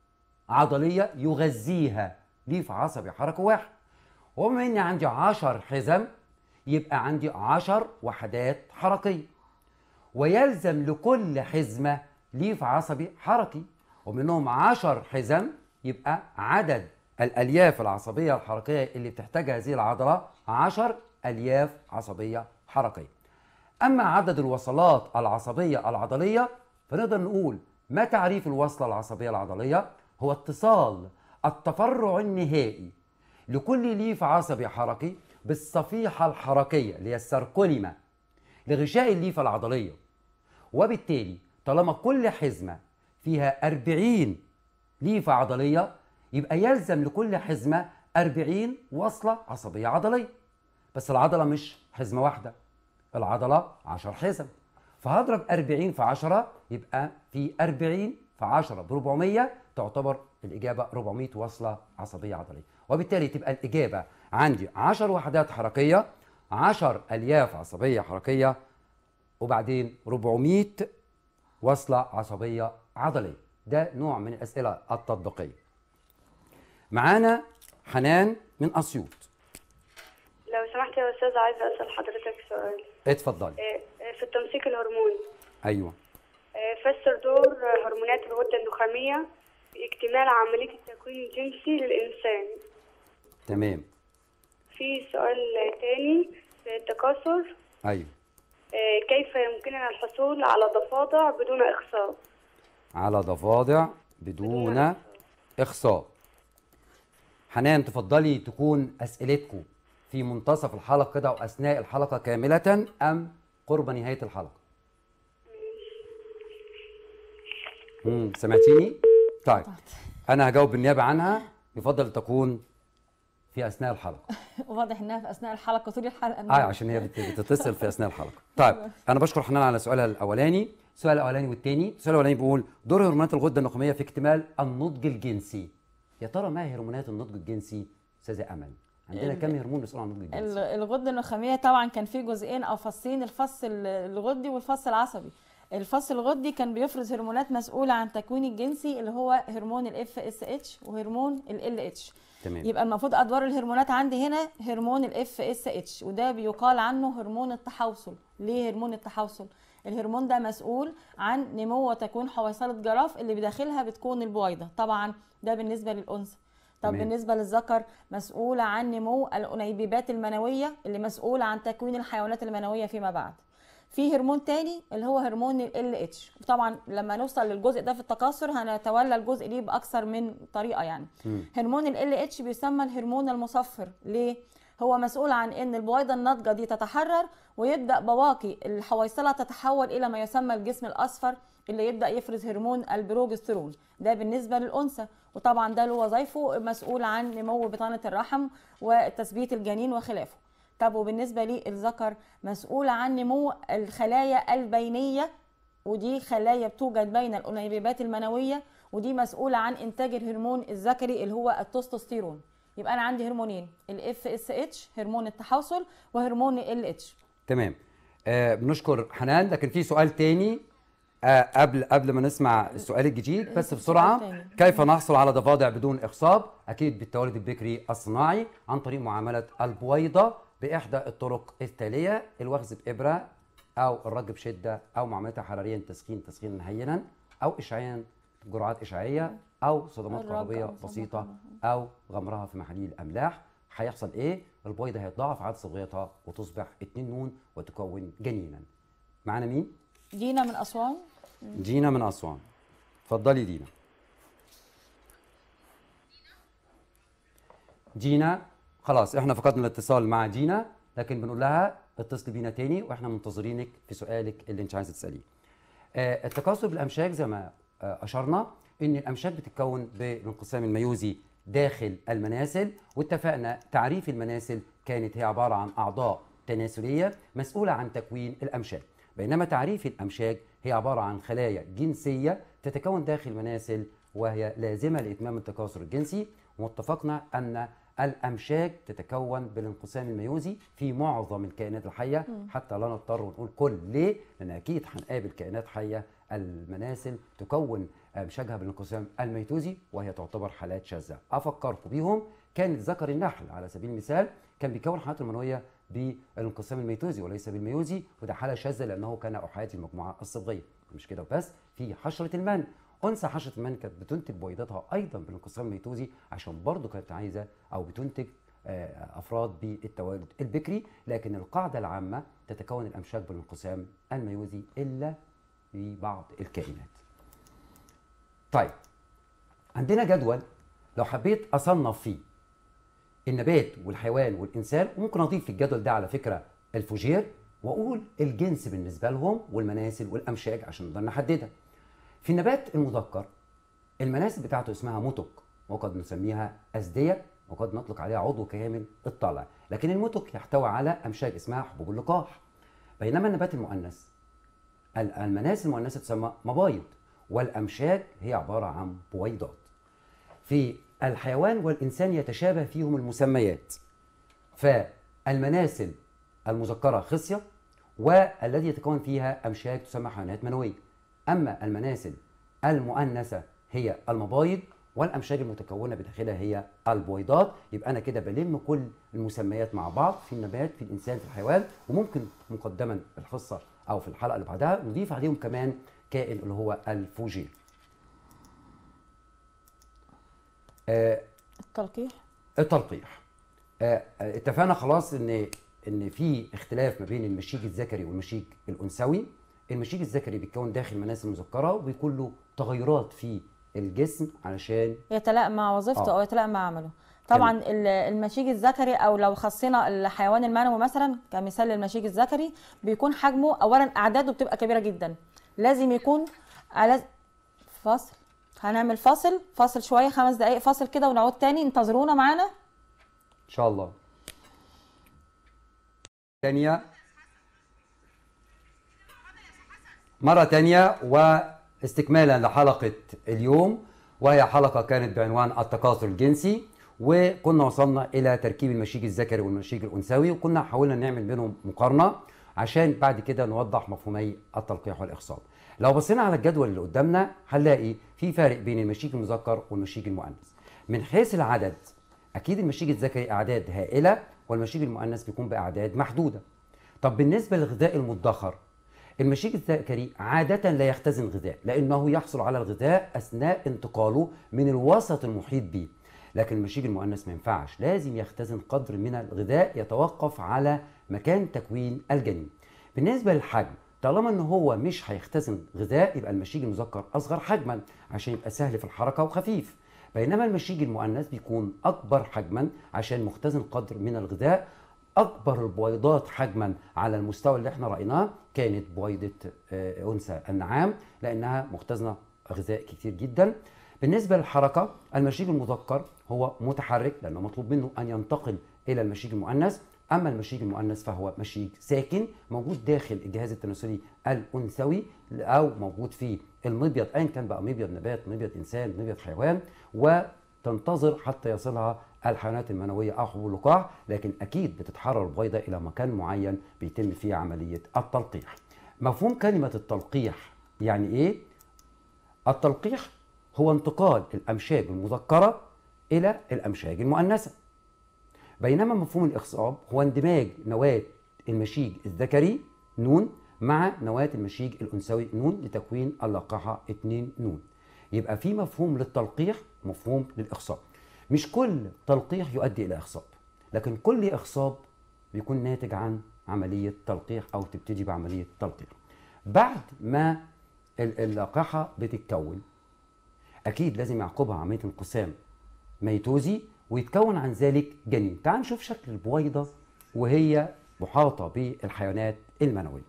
عضليه يغذيها ليف عصبي حركي واحد وبما اني عندي 10 حزم يبقى عندي 10 وحدات حركيه ويلزم لكل حزمه ليف عصبي حركي ومنهم 10 حزم يبقى عدد الالياف العصبيه الحركيه اللي بتحتاجها هذه العضله 10 الياف عصبيه حركيه اما عدد الوصلات العصبيه العضليه فنقدر نقول ما تعريف الوصله العصبيه العضليه هو اتصال التفرع النهائي لكل ليف عصبي حركي بالصفيحه الحركيه اللي هي الساركوليما لغشاء الليفه العضليه وبالتالي طالما كل حزمه فيها 40 ليفه عضليه يبقى يلزم لكل حزمه 40 وصله عصبيه عضليه بس العضله مش حزمه واحده العضله 10 حزم فهضرب 40 في 10 يبقى في 40 في 10 ب 400 تعتبر الاجابه 400 وصله عصبيه عضليه وبالتالي تبقى الاجابه عندي 10 وحدات حركيه 10 الياف عصبيه حركيه وبعدين 400 وصله عصبيه عضليه ده نوع من الاسئله التطبيقيه معانا حنان من اسيوط لو سمحت يا استاذ عايزه اسال حضرتك سؤال اتفضلي آه، آه، في التمسيك الهرموني ايوه آه، فسر دور هرمونات الغده النخاميه في اكتمال عمليه التكوين الجنسي للانسان تمام في سؤال تاني في التكاثر ايوه آه، كيف يمكننا الحصول على ضفادع بدون اخصاب على ضفادع بدون اخصاب حنان تفضلي تكون اسئلتكم في منتصف الحلقه كده واثناء الحلقه كامله ام قرب نهايه الحلقه امم سمعتيني طيب انا هجاوب بالنيابه عنها يفضل تكون في اثناء الحلقه واضح انها في اثناء الحلقه طول الحلقه اه عشان هي بت- بتتصل في اثناء الحلقه طيب انا بشكر حنان على سؤالها الاولاني السؤال الاولاني والثاني السؤال الاولاني بيقول دور هرمونات الغده النخاميه في اكتمال النضج الجنسي يا ترى ما هي هرمونات النضج الجنسي استاذه امل عندنا ال- كم هرمون مسؤول عن النضج ال- الجنسي الغده النخاميه طبعا كان في جزئين او فصين الفص ال- الغدي والفص العصبي الفص الغدي كان بيفرز هرمونات مسؤوله عن تكوين الجنسي اللي هو هرمون الاف اس اتش وهرمون ال اتش تمام يبقى المفروض ادوار الهرمونات عندي هنا هرمون الاف اس اتش وده بيقال عنه هرمون التحوصل ليه هرمون التحوصل الهرمون ده مسؤول عن نمو وتكوين حويصله جراف اللي بداخلها بتكون البويضه طبعا ده بالنسبه للانثى طب تمام. بالنسبه للذكر مسؤول عن نمو الانيبيبات المنويه اللي مسؤول عن تكوين الحيوانات المنويه فيما بعد في هرمون تاني اللي هو هرمون ال اتش وطبعا لما نوصل للجزء ده في التكاثر هنتولى الجزء ليه باكثر من طريقه يعني مم. هرمون ال اتش بيسمى الهرمون المصفر ليه هو مسؤول عن ان البويضه الناضجه دي تتحرر ويبدا بواقي الحويصله تتحول الى ما يسمى الجسم الاصفر اللي يبدا يفرز هرمون البروجسترون ده بالنسبه للانثى وطبعا ده له وظايفه مسؤول عن نمو بطانه الرحم وتثبيت الجنين وخلافه طب وبالنسبه للذكر مسؤول عن نمو الخلايا البينيه ودي خلايا بتوجد بين الانيبيبات المنويه ودي مسؤوله عن انتاج الهرمون الذكري اللي هو التستوستيرون يبقى انا عندي هرمونين الاف اس اتش هرمون التحوصل وهرمون ال اتش تمام آه بنشكر حنان لكن في سؤال تاني آه قبل قبل ما نسمع السؤال الجديد بس في بسرعه سؤال تاني. كيف نحصل على ضفادع بدون اخصاب اكيد بالتولد البكري الصناعي عن طريق معامله البويضه باحدى الطرق التاليه الوخز بابره او الرج بشده او معاملتها حراريا تسخين تسخينا هينا او اشعاعيا جرعات اشعاعيه او صدمات الرج كهربيه أو صدمات بسيطه كهربية. او غمرها في محاليل املاح هيحصل ايه البويضه هيتضاعف عدد صبغتها وتصبح 2 نون وتكون جنينا معانا مين دينا من اسوان دينا من اسوان اتفضلي دينا دينا خلاص احنا فقدنا الاتصال مع دينا لكن بنقول لها اتصلي بينا تاني واحنا منتظرينك في سؤالك اللي انت عايزه تساليه آه، التكاثر بالامشاج زي ما آه، اشرنا ان الامشاج بتتكون بالانقسام الميوزي داخل المناسل واتفقنا تعريف المناسل كانت هي عباره عن اعضاء تناسليه مسؤوله عن تكوين الامشاج بينما تعريف الامشاج هي عباره عن خلايا جنسيه تتكون داخل المناسل وهي لازمه لاتمام التكاثر الجنسي واتفقنا ان الامشاج تتكون بالانقسام الميوزي في معظم الكائنات الحيه حتى لا نضطر ونقول كل ليه لان اكيد هنقابل كائنات حيه المناسل تكون امشاجها بالانقسام الميتوزي وهي تعتبر حالات شاذه افكركم بيهم كانت ذكر النحل على سبيل المثال كان بيكون حياته المنويه بالانقسام الميتوزي وليس بالميوزي وده حاله شاذه لانه كان احادي المجموعه الصبغيه مش كده وبس في حشره المن انثى حشره المن كانت بتنتج بويضاتها ايضا بالانقسام الميتوزي عشان برضه كانت عايزه او بتنتج آه، افراد بالتوالد البكري لكن القاعده العامه تتكون الامشاج بالانقسام الميوزي الا في بعض الكائنات. طيب عندنا جدول لو حبيت اصنف فيه النبات والحيوان والانسان وممكن اضيف في الجدول ده على فكره الفوجير واقول الجنس بالنسبه لهم والمناسل والامشاج عشان نقدر نحددها. في النبات المذكر المناسل بتاعته اسمها متك وقد نسميها أزدية وقد نطلق عليها عضو كامل الطلع لكن المتك يحتوي على أمشاج اسمها حبوب اللقاح بينما النبات المؤنث ال- المناسل المؤنثة تسمى مبايض والأمشاج هي عبارة عن بويضات في الحيوان والإنسان يتشابه فيهم المسميات فالمناسل المذكرة خصية والذي يتكون فيها أمشاج تسمى حيوانات منوية أما المناسل المؤنثة هي المبايض والأمشاج المتكونة بداخلها هي البويضات يبقى أنا كده بلم كل المسميات مع بعض في النبات في الإنسان في الحيوان وممكن مقدما في الحصة أو في الحلقة اللي بعدها نضيف عليهم كمان كائن اللي هو الفوجير آه التلقيح التلقيح آه، آه، اتفقنا خلاص ان ان في اختلاف ما بين المشيج الذكري والمشيج الانثوي المشيج الذكري بيتكون داخل مناسل مذكره وبيكون له تغيرات في الجسم علشان يتلائم مع وظيفته آه. او يتلائم مع عمله طبعا ال- المشيج الذكري او لو خصينا الحيوان المنوي مثلا كمثال للمشيج الذكري بيكون حجمه اولا اعداده بتبقى كبيره جدا لازم يكون على فاصل هنعمل فاصل فاصل شويه خمس دقائق فاصل كده ونعود تاني انتظرونا معانا ان شاء الله تانية مرة تانية واستكمالا لحلقة اليوم وهي حلقة كانت بعنوان التكاثر الجنسي وكنا وصلنا إلى تركيب المشيج الذكري والمشيج الأنثوي وكنا حاولنا نعمل بينهم مقارنة عشان بعد كده نوضح مفهومي التلقيح والإخصاب لو بصينا على الجدول اللي قدامنا هنلاقي في فارق بين المشيج المذكر والمشيج المؤنث من حيث العدد اكيد المشيج الذكري اعداد هائله والمشيج المؤنث بيكون باعداد محدوده طب بالنسبه للغذاء المدخر المشيج الذكري عادة لا يختزن غذاء لأنه يحصل على الغذاء أثناء انتقاله من الوسط المحيط به لكن المشيج المؤنث ما ينفعش لازم يختزن قدر من الغذاء يتوقف على مكان تكوين الجنين بالنسبة للحجم طالما ان هو مش هيختزن غذاء يبقى المشيج المذكر اصغر حجما عشان يبقى سهل في الحركه وخفيف بينما المشيج المؤنث بيكون اكبر حجما عشان مختزن قدر من الغذاء اكبر البويضات حجما على المستوى اللي احنا رايناه كانت بويضه آه، انثى النعام لانها مختزنه غذاء كتير جدا بالنسبه للحركه المشيج المذكر هو متحرك لانه مطلوب منه ان ينتقل الى المشيج المؤنث اما المشيج المؤنث فهو مشيج ساكن موجود داخل الجهاز التناسلي الانثوي او موجود في المبيض ايا كان بقى مبيض نبات مبيض انسان مبيض حيوان وتنتظر حتى يصلها الحيوانات المنويه او حبوب اللقاح لكن اكيد بتتحرر البيضه الى مكان معين بيتم فيه عمليه التلقيح مفهوم كلمه التلقيح يعني ايه التلقيح هو انتقال الامشاج المذكره الى الامشاج المؤنثه بينما مفهوم الإخصاب هو اندماج نواة المشيج الذكري نون مع نواة المشيج الأنثوي نون لتكوين اللقاحة 2 نون يبقى في مفهوم للتلقيح ومفهوم للإخصاب مش كل تلقيح يؤدي إلى إخصاب لكن كل إخصاب بيكون ناتج عن عملية تلقيح أو تبتدي بعملية تلقيح بعد ما ال- اللقاحة بتتكون أكيد لازم يعقبها عملية انقسام ميتوزي ويتكون عن ذلك جنين تعال نشوف شكل البويضة وهي محاطة بالحيوانات المنوية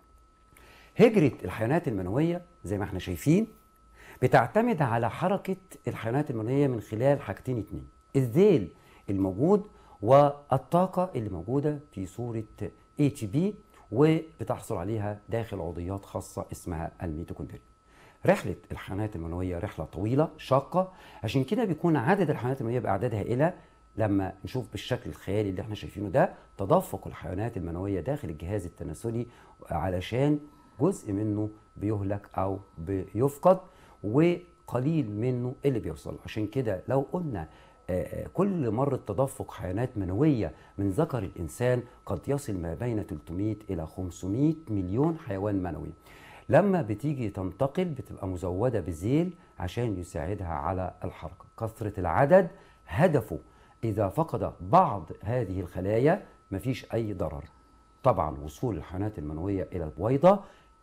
هجرة الحيوانات المنوية زي ما احنا شايفين بتعتمد على حركة الحيوانات المنوية من خلال حاجتين اتنين الذيل الموجود والطاقة اللي موجودة في صورة ATP وبتحصل عليها داخل عضيات خاصة اسمها الميتوكوندريا رحلة الحيوانات المنوية رحلة طويلة شاقة عشان كده بيكون عدد الحيوانات المنوية بأعداد هائلة لما نشوف بالشكل الخيالي اللي احنا شايفينه ده تدفق الحيوانات المنوية داخل الجهاز التناسلي علشان جزء منه بيهلك أو بيفقد قليل منه اللي بيوصل عشان كده لو قلنا آه، آه، كل مرة تدفق حيوانات منوية من ذكر الإنسان قد يصل ما بين 300 إلى 500 مليون حيوان منوي لما بتيجي تنتقل بتبقى مزودة بزيل عشان يساعدها على الحركة كثرة العدد هدفه إذا فقد بعض هذه الخلايا مفيش أي ضرر طبعا وصول الحيوانات المنوية إلى البويضة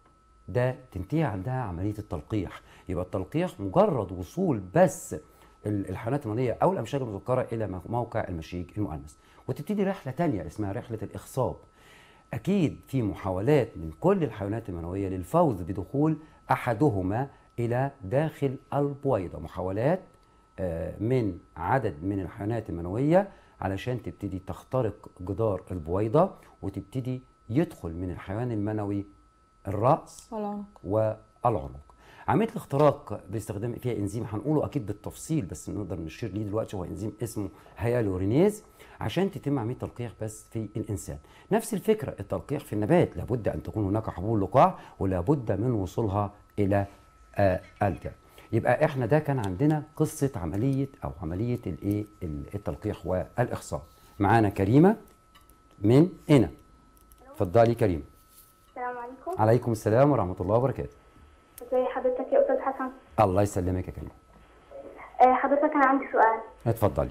ده تنتهي عندها عمليه التلقيح يبقى التلقيح مجرد وصول بس ال- الحيوانات المنويه او الامشاج المذكره الى م- موقع المشيج المؤنث وتبتدي رحله تانية اسمها رحله الاخصاب اكيد في محاولات من كل الحيوانات المنويه للفوز بدخول احدهما الى داخل البويضه محاولات آه، من عدد من الحيوانات المنويه علشان تبتدي تخترق جدار البويضه وتبتدي يدخل من الحيوان المنوي الراس والعنق والعنق عمليه الاختراق باستخدام فيها انزيم هنقوله اكيد بالتفصيل بس نقدر نشير ليه دلوقتي هو انزيم اسمه هيالورينيز عشان تتم عمليه تلقيح بس في الانسان نفس الفكره التلقيح في النبات لابد ان تكون هناك حبوب لقاح ولابد من وصولها الى آه الجا يبقى احنا ده كان عندنا قصه عمليه او عمليه الايه التلقيح والاخصاب معانا كريمه من هنا اتفضلي كريمه السلام عليكم عليكم السلام ورحمه الله وبركاته ازي حضرتك يا استاذ حسن الله يسلمك يا كريم آه، حضرتك انا عندي سؤال اتفضلي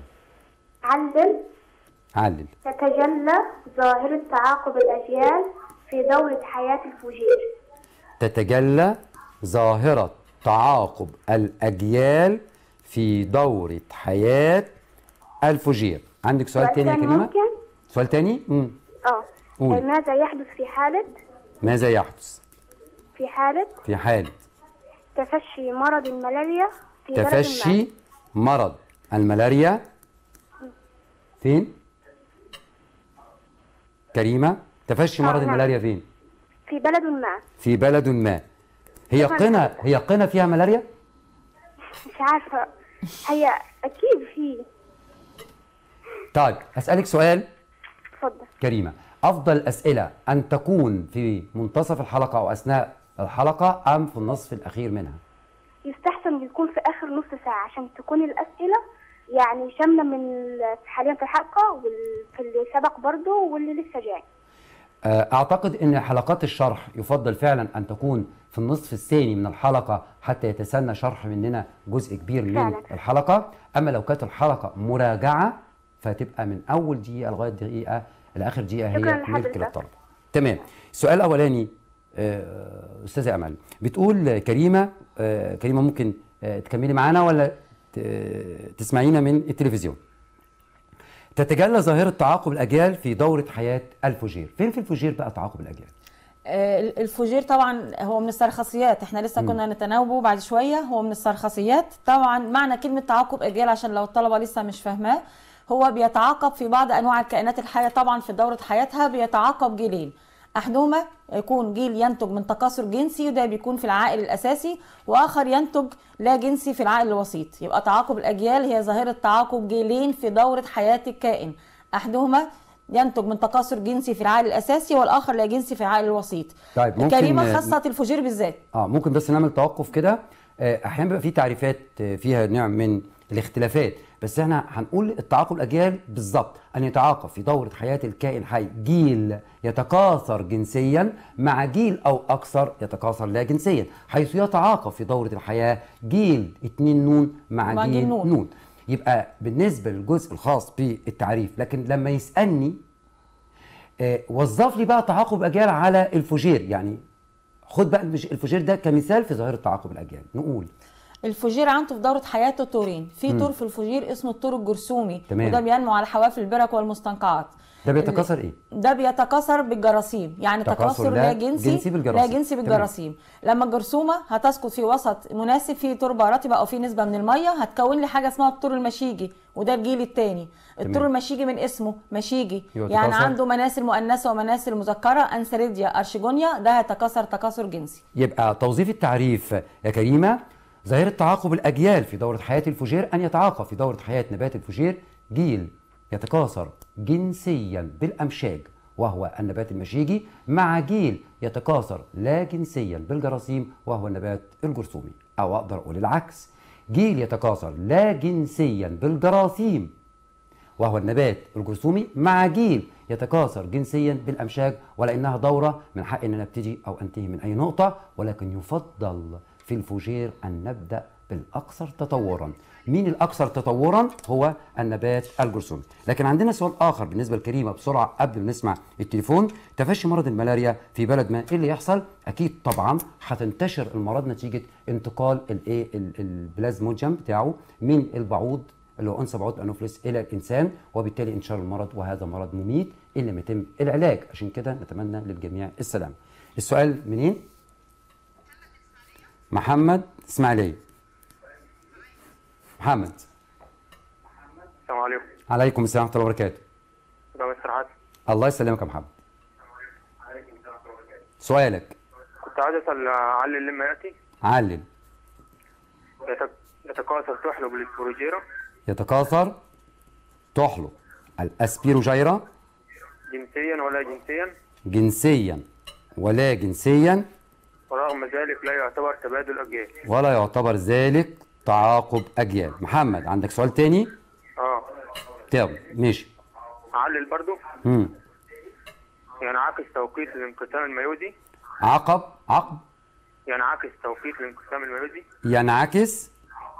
علل علل تتجلى ظاهرة تعاقب الأجيال في دورة حياة الفجير تتجلى ظاهرة تعاقب الأجيال في دورة حياة الفجير عندك سؤال سؤال تاني يا تاني كريمة؟ ممكن؟ سؤال تاني؟ مم. اه قولي. آه، ماذا يحدث في حالة ماذا يحدث في حالة في حالة تفشي مرض الملاريا في بلد ما تفشي مرض الملاريا فين؟ كريمة تفشي آه، مرض نعم. الملاريا فين؟ في بلد ما في بلد ما هي طبعاً. قنا هي قنا فيها ملاريا؟ مش عارفة هي أكيد في طيب أسألك سؤال اتفضل كريمة أفضل الأسئلة أن تكون في منتصف الحلقة أو أثناء الحلقة أم في النصف الأخير منها يستحسن يكون في آخر نص ساعة عشان تكون الأسئلة يعني شاملة من ال- حاليا في الحلقة وفي اللي سبق برضه واللي لسه جاي آه، أعتقد أن حلقات الشرح يفضل فعلا أن تكون في النصف الثاني من الحلقة حتى يتسنى شرح مننا جزء كبير من فعلا. الحلقة أما لو كانت الحلقة مراجعة فتبقى من أول دقيقة لغاية دقيقة لآخر دقيقة شكراً هي ملك لحضرتك. للطلبة تمام السؤال الأولاني آه، أستاذة أمل بتقول كريمة آه، كريمة ممكن آه، تكملي معانا ولا ت- تسمعينا من التلفزيون تتجلى ظاهرة تعاقب الأجيال في دورة حياة الفجير فين في الفجير بقى تعاقب الأجيال آه، الفجير طبعا هو من السرخسيات احنا لسه كنا نتناوبه بعد شويه هو من السرخسيات طبعا معنى كلمه تعاقب اجيال عشان لو الطلبه لسه مش فاهماه هو بيتعاقب في بعض انواع الكائنات الحيه طبعا في دوره حياتها بيتعاقب جيلين احدهما يكون جيل ينتج من تكاثر جنسي وده بيكون في العائل الاساسي واخر ينتج لا جنسي في العائل الوسيط يبقى تعاقب الاجيال هي ظاهره تعاقب جيلين في دوره حياه الكائن احدهما ينتج من تكاثر جنسي في العائل الاساسي والاخر لا جنسي في العائل الوسيط طيب، ممكن- الكريمه خاصه الفجير بالذات اه ممكن بس نعمل توقف كده آه، احيانا بيبقى في تعريفات آه، فيها نوع من الاختلافات بس احنا هنقول التعاقب الاجيال بالظبط ان يتعاقب في دوره حياه الكائن حي جيل يتكاثر جنسيا مع جيل او اكثر يتكاثر لا جنسيا حيث يتعاقب في دوره الحياه جيل اتنين نون مع, مع جيل, جيل نون. نون. نون يبقى بالنسبه للجزء الخاص بالتعريف لكن لما يسالني آه، وظف لي بقى تعاقب اجيال على الفجير يعني خد بقى المج- الفجير ده كمثال في ظاهره تعاقب الاجيال نقول الفجير عنده في دوره حياته طورين في طور في الفجير اسمه الطور الجرثومي تمام. وده بينمو على حواف البرك والمستنقعات ده بيتكاثر ايه؟ ده بيتكاثر بالجراثيم يعني تكاثر تكاثر لا لا جنسي جنسي بالجراثيم. لا جنسي تمام. بالجراثيم لما الجرثومه هتسقط في وسط مناسب فيه تربه رطبه او فيه نسبه من الميه هتكون لي حاجه اسمها الطور المشيجي وده الجيل الثاني الطور المشيجي من اسمه مشيجي يبقى يعني تكاثر. عنده مناسل مؤنثه ومناسل مذكره انسريديا ارشيجونيا ده هيتكاثر تكاثر جنسي يبقى توظيف التعريف يا كريمه ظاهره تعاقب الاجيال في دوره حياه الفجير ان يتعاقب في دوره حياه نبات الفجير جيل يتكاثر جنسيا بالامشاج وهو النبات المشيجي مع جيل يتكاثر لا جنسيا بالجراثيم وهو النبات الجرثومي او اقدر اقول العكس جيل يتكاثر لا جنسيا بالجراثيم وهو النبات الجرثومي مع جيل يتكاثر جنسيا بالامشاج ولانها دوره من حق ان انا ابتدي او انتهي من اي نقطه ولكن يفضل في الفوجير ان نبدا بالاكثر تطورا مين الاكثر تطورا هو النبات الجرثومي لكن عندنا سؤال اخر بالنسبه لكريمه بسرعه قبل ما نسمع التليفون تفشي مرض الملاريا في بلد ما ايه اللي يحصل اكيد طبعا هتنتشر المرض نتيجه انتقال الايه ال- البلازموجيوم بتاعه من البعوض اللي هو انثى بعوض انوفلس الى الانسان وبالتالي انتشار المرض وهذا مرض مميت ان لم يتم العلاج عشان كده نتمنى للجميع السلام السؤال منين محمد اسماعيليه محمد السلام عليكم عليكم السلام ورحمه الله وبركاته ده مستر حاتم الله يسلمك يا محمد سؤالك كنت عايز اسال علل لما ياتي علل يتك- يتكاثر تحلب الاسبروجيرا يتكاثر تحلق الاسبيروجيرا جنسيا ولا جنسيا جنسيا ولا جنسيا ورغم ذلك لا يعتبر تبادل اجيال ولا يعتبر ذلك تعاقب اجيال محمد عندك سؤال تاني اه طب ماشي علل برضو امم ينعكس توقيت الانقسام الميوزي عقب عقب ينعكس توقيت الانقسام الميوزي ينعكس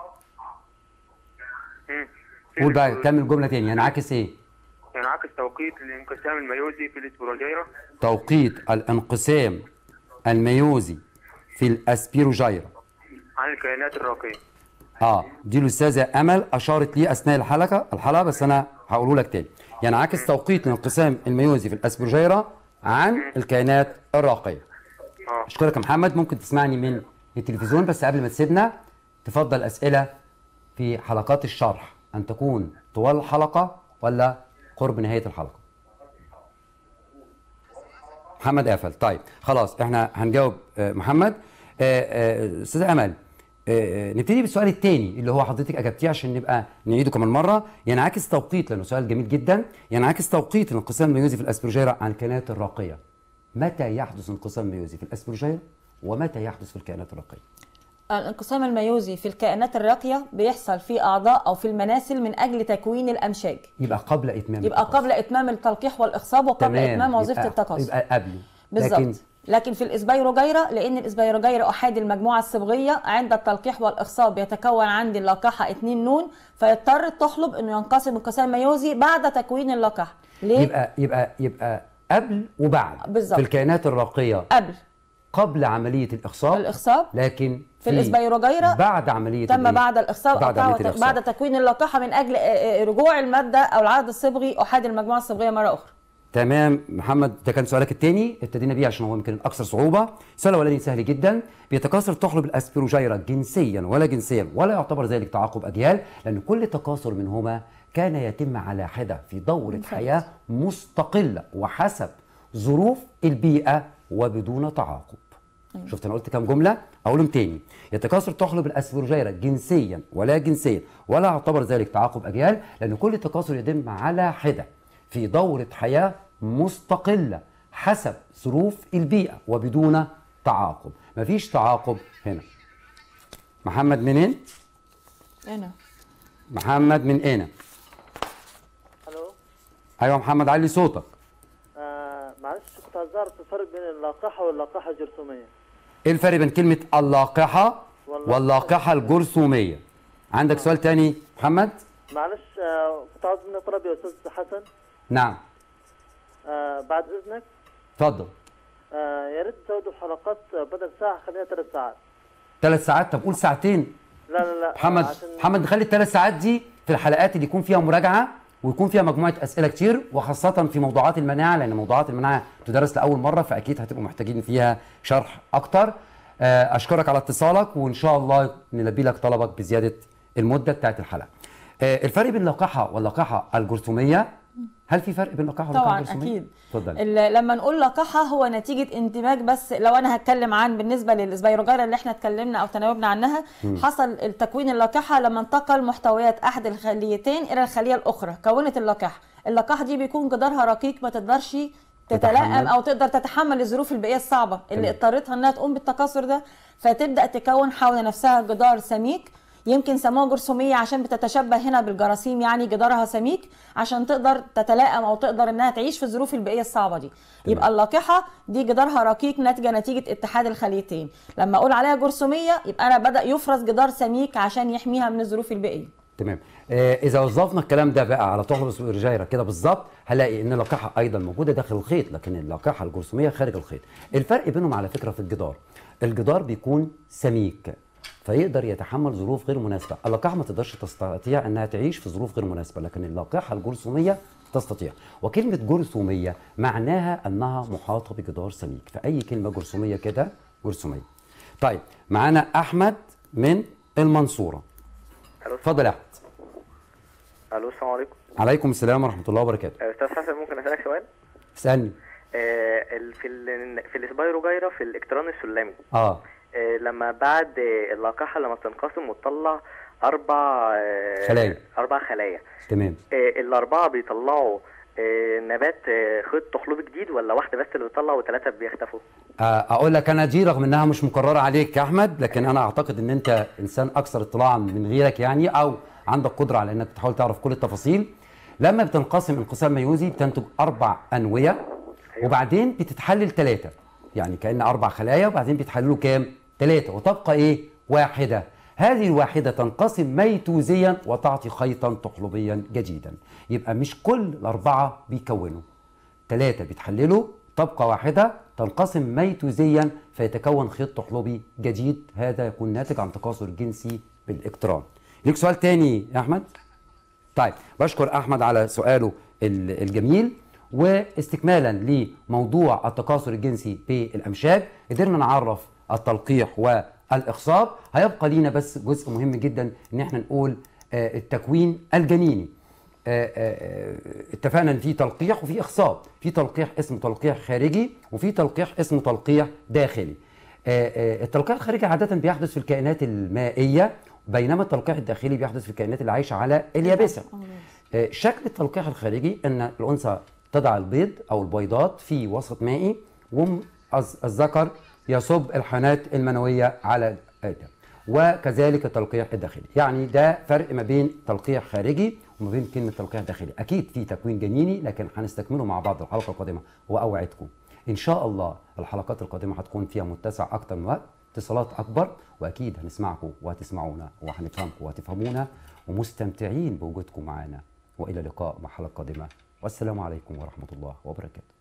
مم. قول بقى كمل جمله تاني ينعكس ايه ينعكس توقيت الانقسام الميوزي في الاسبروجيرا توقيت الانقسام الميوزي في الاسبيروجيرا عن الكائنات الراقيه اه دي الاستاذه امل اشارت لي اثناء الحلقه الحلقه بس انا هقوله لك تاني ينعكس توقيت الانقسام الميوزي في الاسبيروجيرا عن الكائنات الراقيه اه اشكرك يا محمد ممكن تسمعني من التلفزيون بس قبل ما تسيبنا تفضل اسئله في حلقات الشرح ان تكون طوال الحلقه ولا قرب نهايه الحلقه محمد قفل طيب خلاص احنا هنجاوب آه، محمد آه، آه، استاذه امل آه، آه، نبتدي بالسؤال الثاني اللي هو حضرتك اجبتيه عشان نبقى نعيده كمان مره ينعكس توقيت لانه سؤال جميل جدا ينعكس توقيت الانقسام الميوزي في الاسبروجيرا عن الكائنات الراقيه متى يحدث انقسام ميوزي في الاسبروجيرا ومتى يحدث في الكائنات الراقيه الانقسام الميوزي في الكائنات الراقيه بيحصل في اعضاء او في المناسل من اجل تكوين الامشاج يبقى قبل اتمام يبقى التكاثر. قبل اتمام التلقيح والاخصاب وقبل تمام. اتمام وظيفه يبقى- التكاثر يبقى قبله بالظبط لكن لكن في الاسبيروجيرا لان الاسبيروجيرا احاد المجموعه الصبغيه عند التلقيح والاخصاب يتكون عندي اللقاحه 2 نون فيضطر التحلب انه ينقسم انقسام ميوزي بعد تكوين اللقاح ليه يبقى يبقى يبقى قبل وبعد بالظبط. في الكائنات الراقيه قبل قبل عمليه الاخصاب الاخصاب لكن في الاسبيروجيرا بعد عمليه تم الإيه؟ بعد الاخصاب بعد أو عمليه بعد, الاخصاب بعد تكوين اللقاحه من اجل آه، آه، رجوع الماده او العدد الصبغي احاد المجموعه الصبغيه مره اخرى تمام محمد ده كان سؤالك الثاني ابتدينا بيه عشان هو يمكن الاكثر صعوبه السؤال الاولاني سهل جدا بيتكاثر تحلب الاسبيروجيرا جنسيا ولا جنسيا ولا يعتبر ذلك تعاقب اجيال لان كل تكاثر منهما كان يتم على حده في دوره حياه مستقله وحسب ظروف البيئه وبدون تعاقب شفت انا قلت كام جمله اقولهم تاني يتكاثر تحلب الاسبروجيرا جنسيا ولا جنسيا ولا يعتبر ذلك تعاقب اجيال لان كل تكاثر يتم على حده في دوره حياه مستقله حسب ظروف البيئه وبدون تعاقب مفيش تعاقب هنا محمد منين هنا محمد من هنا الو ايوه محمد علي صوتك آه معلش كنت عايز اعرف الفرق بين اللقاحه واللقاحه الجرثوميه ايه الفرق بين كلمه اللاقحه واللاقحة. واللاقحه الجرثوميه عندك سؤال تاني محمد معلش آه كنت عاوز مني طلب يا استاذ حسن نعم آه بعد اذنك اتفضل آه يا ريت تزودوا الحلقات آه، بدل ساعه خليها ثلاث ساعات ثلاث ساعات طب قول ساعتين لا لا لا محمد آه عشان محمد نخلي الثلاث ساعات دي في الحلقات اللي يكون فيها مراجعه ويكون فيها مجموعه اسئله كتير وخاصه في موضوعات المناعه لان موضوعات المناعه تدرس لاول مره فاكيد هتبقوا محتاجين فيها شرح اكتر آه، اشكرك على اتصالك وان شاء الله نلبي لك طلبك بزياده المده بتاعت الحلقه آه، الفرق بين اللقاحه واللقاحه الجرثوميه هل في فرق بين اللقاحه واللقاحه طبعا الجرثوميه اكيد اتفضل ال- لما نقول لقاحه هو نتيجه اندماج بس لو انا هتكلم عن بالنسبه للاسبيروجيرا اللي احنا اتكلمنا او تناوبنا عنها حصل التكوين اللقاحه لما انتقل محتويات احد الخليتين الى الخليه الاخرى كونت اللقاح اللقاح دي بيكون جدارها رقيق ما تقدرش تتحمل. تتلائم او تقدر تتحمل الظروف البيئيه الصعبه اللي تمام. اضطرتها انها تقوم بالتكاثر ده فتبدا تكون حول نفسها جدار سميك يمكن سموها جرثوميه عشان بتتشبه هنا بالجراثيم يعني جدارها سميك عشان تقدر تتلائم او تقدر انها تعيش في الظروف البيئيه الصعبه دي يبقى اللقحه دي جدارها رقيق ناتجه نتيجه اتحاد الخليتين لما اقول عليها جرثوميه يبقى انا بدا يفرز جدار سميك عشان يحميها من الظروف البيئيه تمام آه اذا وظفنا الكلام ده بقى على تحرس والرجايره كده بالظبط هلاقي ان اللقاحه ايضا موجوده داخل الخيط لكن اللقاحه الجرثوميه خارج الخيط الفرق بينهم على فكره في الجدار الجدار بيكون سميك فيقدر يتحمل ظروف غير مناسبه اللقاحه ما تقدرش تستطيع انها تعيش في ظروف غير مناسبه لكن اللقاحه الجرثوميه تستطيع وكلمه جرثوميه معناها انها محاطه بجدار سميك فاي كلمه جرثوميه كده جرثوميه طيب معانا احمد من المنصوره الو اتفضل يا احمد الو السلام عليكم عليكم السلام ورحمه الله وبركاته آه، استاذ حسن ممكن اسالك سؤال اسالني آه، ال- في ال في السبايروجايرا في الاكتران السلمي اه آه، لما بعد آه، اللقاحه لما بتنقسم وتطلع اربع آه، خلايا. اربع خلايا تمام آه، الاربعه بيطلعوا آه، نبات آه، خيط تخلبي جديد ولا واحده بس اللي بتطلع وثلاثه بيختفوا آه، اقول لك انا دي رغم انها مش مكرره عليك يا احمد لكن انا اعتقد ان انت انسان اكثر اطلاعا من غيرك يعني او عندك قدره على انك تحاول تعرف كل التفاصيل لما بتنقسم انقسام ميوزي بتنتج اربع انويه وبعدين بتتحلل ثلاثه يعني كان اربع خلايا وبعدين بيتحللوا كام ثلاثه وتبقى ايه واحده هذه الواحدة تنقسم ميتوزيا وتعطي خيطا تقلبيا جديدا يبقى مش كل الأربعة بيكونوا ثلاثة بيتحللوا طبقة واحدة تنقسم ميتوزيا فيتكون خيط تحلبي جديد هذا يكون ناتج عن تكاثر جنسي بالاقتران ليك سؤال تاني يا أحمد؟ طيب بشكر أحمد على سؤاله ال- الجميل واستكمالا لموضوع التكاثر الجنسي بالأمشاج قدرنا نعرف التلقيح والإخصاب هيبقى لينا بس جزء مهم جدا إن احنا نقول آه، التكوين الجنيني آه، آه، آه، اتفقنا ان في تلقيح وفي اخصاب في تلقيح اسمه تلقيح خارجي وفي تلقيح اسمه تلقيح داخلي آه، آه، التلقيح الخارجي عاده بيحدث في الكائنات المائيه بينما التلقيح الداخلي بيحدث في الكائنات اللي عايشه على اليابسه آه، شكل التلقيح الخارجي ان الانثى تضع البيض او البيضات في وسط مائي والذكر يصب الحيوانات المنويه على آدم وكذلك التلقيح الداخلي يعني ده فرق ما بين تلقيح خارجي وما بين كلمه تلقيح داخلي اكيد في تكوين جنيني لكن هنستكمله مع بعض الحلقه القادمه واوعدكم ان شاء الله الحلقات القادمه هتكون فيها متسع اكتر من وقت اتصالات اكبر واكيد هنسمعكم وهتسمعونا وهنفهمكم وهتفهمونا ومستمتعين بوجودكم معانا والى اللقاء مع حلقه قادمه والسلام عليكم ورحمه الله وبركاته